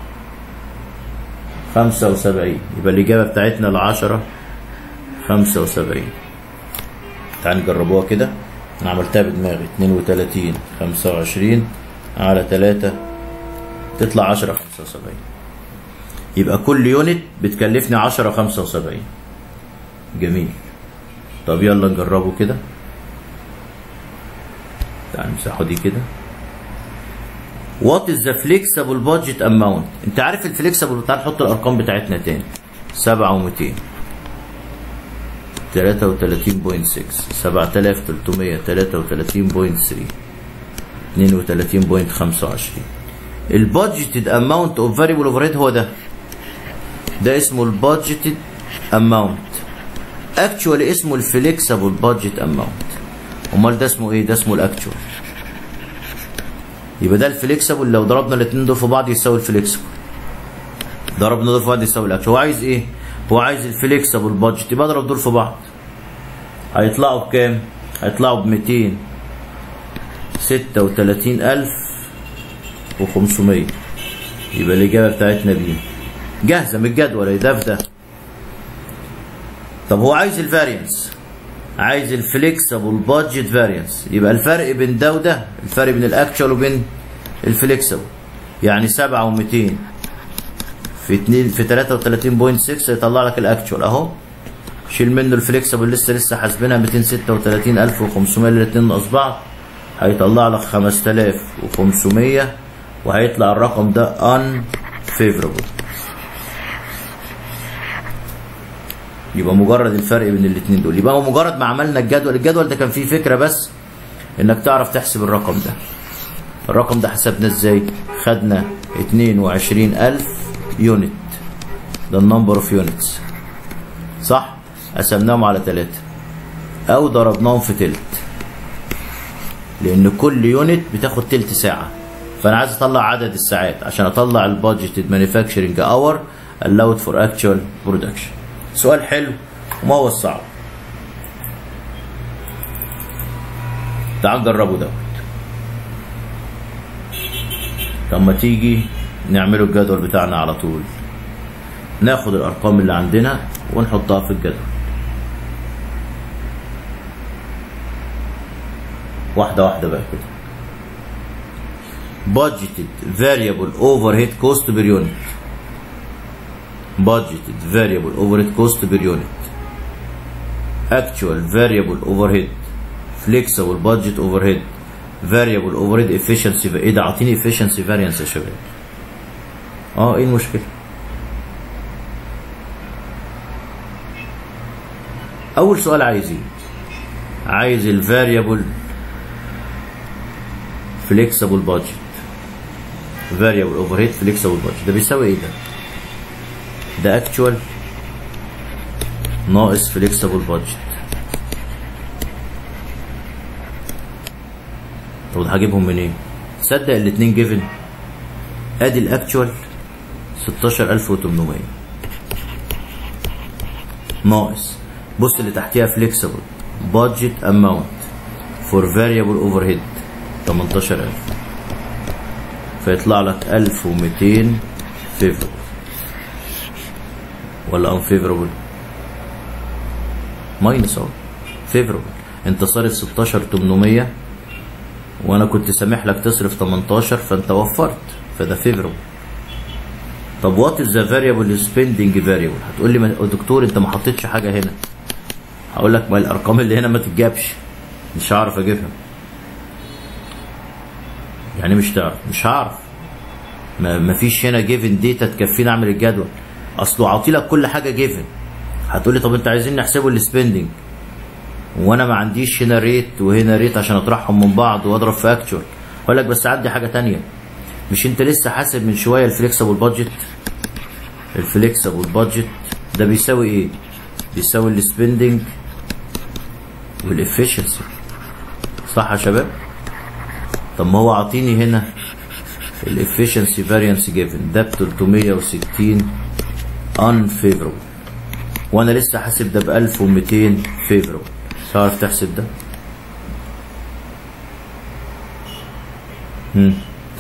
75 يبقى الإجابة بتاعتنا ل 10 75 تعال نجربوها كده أنا عملتها بدماغي 32 25 على 3 تطلع 10 75 يبقى كل يونت بتكلفني 10 75 جميل طب يلا نجربه كده تعال نمسحه دي كده وات از ذا فليكسبل بادجت اماونت انت عارف الفليكسبل تعال نحط الارقام بتاعتنا تاني 7 و200 33.6 7333.3 32.25 البادجتد اماونت اوف فاريبل اوفر هيد هو ده ده اسمه البادجتد اماونت اكشوالي اسمه الفليكسبل بادجت اماونت امال ده اسمه ايه ده اسمه الاكتوال يبقى ده الفليكسبل لو ضربنا الاثنين دول في بعض يساوي الفليكسبل ضربنا دول في بعض يساوي الاكتوال هو عايز ايه هو عايز الفليكسبل بادجت يبقى اضرب دول في بعض هيطلعوا بكام هيطلعوا ب 236500 يبقى الاجابه بتاعتنا بي جاهزه من الجدول ده في ده طب هو عايز الفارينس عايز الفليكسبل بادجت فارينس يبقى الفرق بين ده وده الفرق بين الاكتشوال وبين الفليكسبل يعني 7 و200 في 2 في 33.6 يطلع لك الاكتشوال اهو شيل منه الفليكسبل لسه لسه حاسبينها 236500 الاثنين ناقص بعض هيطلع لك 5500 وهيطلع الرقم ده unfavorable يبقى مجرد الفرق بين الاثنين دول يبقى هو مجرد ما عملنا الجدول الجدول ده كان فيه فكره بس انك تعرف تحسب الرقم ده الرقم ده حسبناه ازاي خدنا 22000 يونت ده النمبر اوف يونتس صح قسمناهم على 3 او ضربناهم في تلت لان كل يونت بتاخد تلت ساعه فانا عايز اطلع عدد الساعات عشان اطلع البادجيتد مانيفاكتشرنج اور allowed for actual production سؤال حلو وما هو الصعب تعال نجربه دوت طب ما تيجي نعمله الجدول بتاعنا على طول ناخد الارقام اللي عندنا ونحطها في الجدول واحدة واحدة بقى كده budgeted variable overhead cost per unit budgeted variable overhead cost per unit actual variable overhead flexible budget overhead variable overhead efficiency ايه ده اعطيني efficiency variance يا شباب اه ايه المشكله اول سؤال عايز ايه عايز الفاريبل flexible budget variable overhead flexible budget ده بيساوي ايه ده ده اكتوال ناقص فليكسبل بادجت طب هجيبهم منين؟ صدق الاتنين جيفن ادي الاكتوال 16800 ناقص بص اللي تحتيها فليكسبل بادجت اماونت فور فاريبل اوفر هيد 18000 فيطلع لك 1200 فيفر ولا unfavorable ماينس اهو favorable انت صارف 16 800 وانا كنت سامح لك تصرف 18 فانت وفرت فده favorable طب وات از ذا فاريبل سبيندنج فاريبل هتقول لي ما- دكتور انت ما حطيتش حاجه هنا هقول لك ما الارقام اللي هنا ما تتجابش مش هعرف اجيبها يعني مش تعرف مش هعرف ما مفيش هنا جيفن داتا تكفيني اعمل الجدول اصله عاطي لك كل حاجه جيفن هتقول لي طب انت عايزين نحسبه السبندنج وانا ما عنديش هنا ريت وهنا ريت عشان اطرحهم من بعض واضرب في اكتوال اقول لك بس عندي حاجه تانية مش انت لسه حاسب من شويه الفليكسبل بادجت الفليكسبل بادجت ده بيساوي ايه بيساوي السبندنج والافشنسي صح يا شباب طب ما هو عاطيني هنا الافشنسي فاريانس جيفن ده ب 360 unfavorable وانا لسه حاسب ده ب 1200 favorable تعرف تحسب ده هم.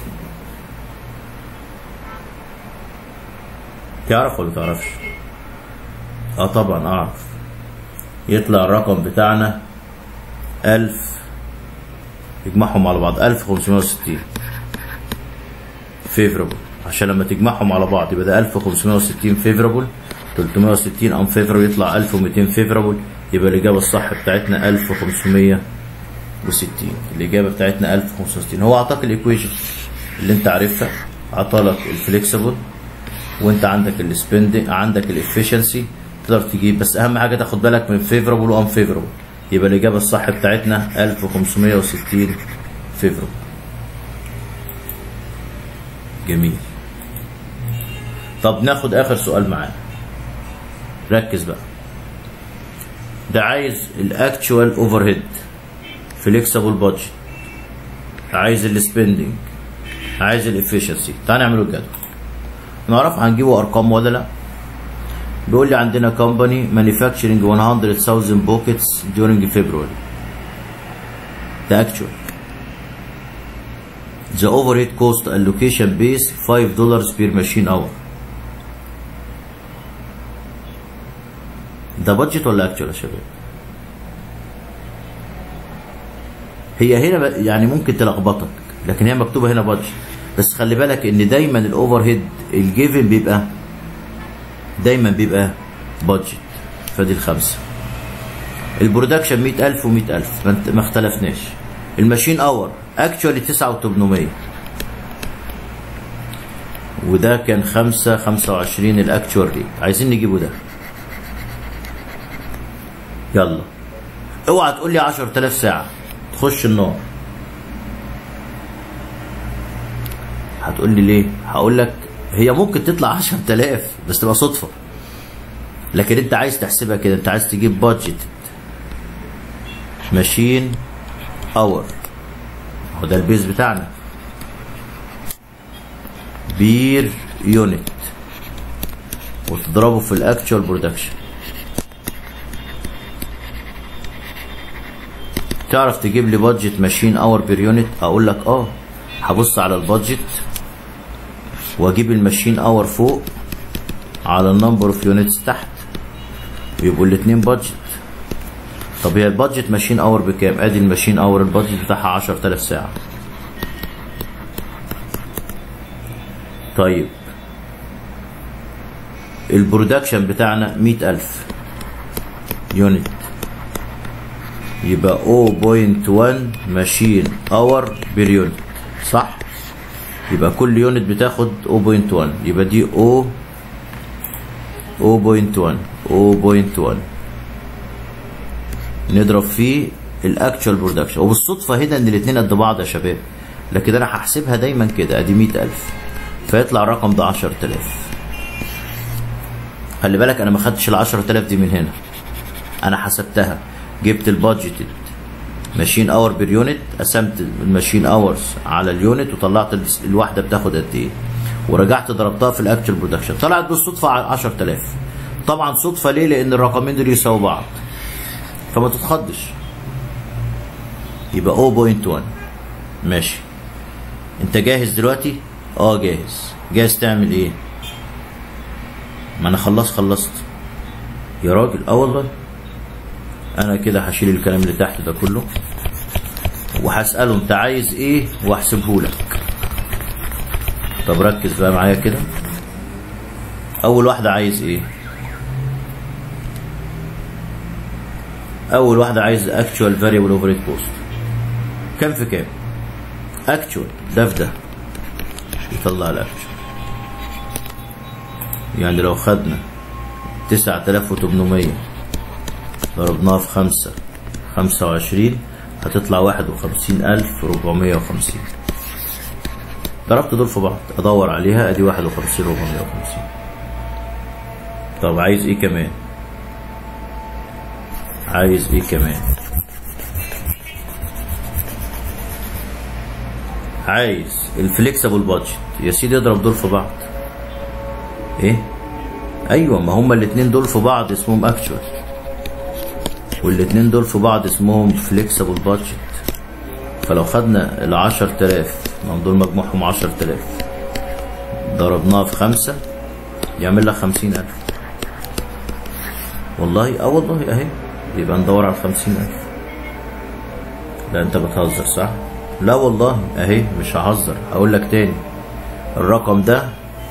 تعرف ولا تعرفش اه طبعا اعرف يطلع الرقم بتاعنا ألف يجمعهم على بعض ألف خمسمائة وستين فيفربل عشان لما تجمعهم على بعض يبقى ده ألف خمسمائة وستين فيفربل تلتمائة وستين أم فيفربل يطلع ألف ومتين فيفربل يبقى الإجابة الصح بتاعتنا ألف وخمسمية وستين الإجابة بتاعتنا ألف وخمسمية وستين هو أعطاك الإيكويشن اللي أنت عارفها عطالك الفليكسبل وأنت عندك السبندنج عندك الإفشنسي تقدر تجيب بس أهم حاجة تاخد بالك من فيفربل وأن فيفربل يبقى الإجابة الصح بتاعتنا 1560 فيفرو جميل طب ناخد آخر سؤال معانا ركز بقى ده عايز الاكتشوال اوفر هيد فليكسبل بادجت عايز السبندنج عايز الافشنسي تعال نعمله الجدول نعرف هنجيبه ارقام ولا لا بيقول لي عندنا كومباني مانيفاكتشرنج 100,000 بوكيتس during February the actual the overhead cost allocation base 5 dollars per machine hour ده بادجت ولا اكتوال يا شباب هي هنا يعني ممكن تلخبطك لكن هي مكتوبه هنا بادجت بس خلي بالك ان دايما الاوفر هيد الجيفن بيبقى دايما بيبقى بادجت فدي الخمسه البرودكشن 100000 و100000 ما, ما اختلفناش الماشين اور اكشوالي 9800 وده كان 5 25 الاكتوال ريت عايزين نجيبه ده يلا اوعى تقول لي 10000 ساعه تخش النار هتقول لي ليه هقول لك هي ممكن تطلع 10000 بس تبقى صدفه لكن انت عايز تحسبها كده انت عايز تجيب بادجت ماشين اور هو ده البيز بتاعنا بير يونت وتضربه في الاكتشوال برودكشن تعرف تجيب لي بادجت ماشين اور بير يونت اقول لك اه هبص على البادجت واجيب الماشين اور فوق على النمبر اوف يونتس تحت يبقوا الاتنين بادجت طب هي البادجت ماشين اور بكام ادي الماشين اور البادجت بتاعها 10000 ساعه طيب البرودكشن بتاعنا 100000 يونت يبقى 0.1 ماشين اور بير يونت صح يبقى كل يونت بتاخد 0.1 يبقى دي 0 0.1 0.1 نضرب فيه الاكتشوال برودكشن وبالصدفه هنا ان الاثنين قد بعض يا شباب لكن انا هحسبها دايما كده ادي 100000 فيطلع الرقم ده 10000 خلي بالك انا ما خدتش ال 10000 دي من هنا انا حسبتها جبت البادجت ماشين اور بير يونت قسمت الماشين اورز على اليونت وطلعت الواحده بتاخد قد ايه ورجعت ضربتها في الاكتشوال برودكشن طلعت بالصدفه 10000 طبعا صدفه ليه لان الرقمين دول يساووا بعض فما تتخضش يبقى 0.1 ماشي انت جاهز دلوقتي اه جاهز جاهز تعمل ايه ما انا خلصت خلصت يا راجل اه والله انا كده هشيل الكلام اللي تحت ده كله وهساله انت عايز ايه واحسبه لك طب ركز بقى معايا كده اول واحده عايز ايه اول واحده عايز اكتشوال فاريبل اوفر هيد كوست كام في كام اكتشوال ده في ده يطلع الاكتشوال يعني لو خدنا تسعة آلاف وتمنمية ضربناها في خمسة خمسة وعشرين هتطلع واحد وخمسين ألف ربعمية وخمسين ضربت دول في بعض أدور عليها أدي واحد وخمسين ربعمية وخمسين طب عايز إيه كمان عايز إيه كمان عايز الفليكسبل بادجت يا سيدي اضرب دول في بعض ايه ايوه ما هما الاتنين دول في بعض اسمهم اكتشوال والاتنين دول في بعض اسمهم فليكسبل بادجت فلو خدنا ال 10000 ما هم دول مجموعهم 10000 ضربناها في خمسة يعمل لك 50000 والله اه والله اهي يبقى ندور على 50000 لا انت بتهزر صح؟ لا والله اهي مش ههزر هقول لك تاني الرقم ده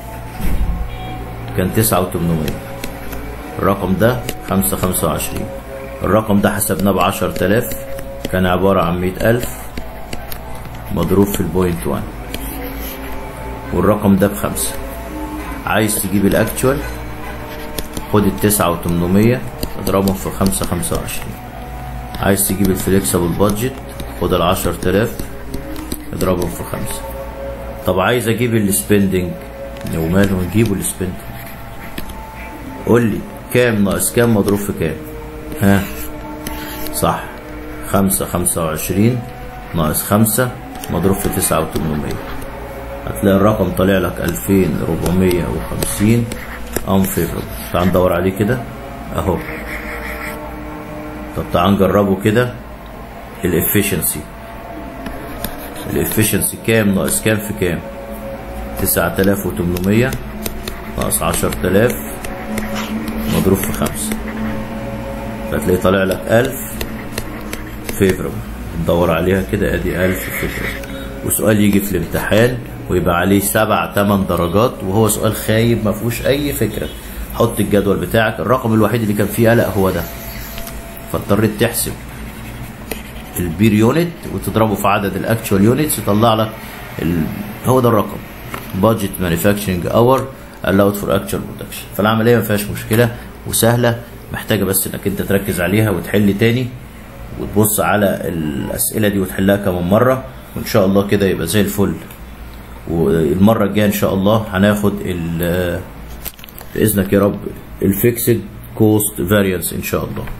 كان تسعة وتمنمية الرقم ده خمسة خمسة وعشرين الرقم ده حسبناه بعشر تلاف كان عبارة عن مية ألف مضروب في البوينت وان والرقم ده بخمسة عايز تجيب الأكتوال خد التسعة وتمنمية اضربهم في خمسة خمسة وعشرين عايز تجيب الفليكسبل بادجت خد العشر تلاف اضربهم في خمسة طب عايز اجيب السبندنج وماله نجيبه السبندنج قول لي كام ناقص كام مضروب في كام ها صح خمسة خمسة وعشرين ناقص خمسة مضروب في تسعة وتمنمية هتلاقي الرقم طالع لك ألفين ربعمية وخمسين unfavorable تعال ندور عليه كده اهو طب تعال نجربه كده الافشنسي الافشنسي كام ناقص كام في كام تسعة آلاف وتمنمية ناقص عشر تلاف مضروب في خمسة فتلاقي طالع لك ألف فيفربل تدور عليها كده ادي ألف فيفربل وسؤال يجي في الامتحان ويبقى عليه سبع تمن درجات وهو سؤال خايب ما فيهوش أي فكرة حط الجدول بتاعك الرقم الوحيد اللي كان فيه قلق هو ده فاضطريت تحسب البير يونت وتضربه في عدد الاكتشوال يونتس يطلع لك ال... هو ده الرقم بادجت مانيفاكتشرنج اور allowed فور اكتشوال برودكشن فالعمليه ما فيهاش مشكله وسهله محتاجه بس انك انت تركز عليها وتحل تاني وتبص على الاسئله دي وتحلها كمان مره وان شاء الله كده يبقى زي الفل والمره الجايه ان شاء الله هناخد ال باذنك يا رب الفيكسد كوست فاريانس ان شاء الله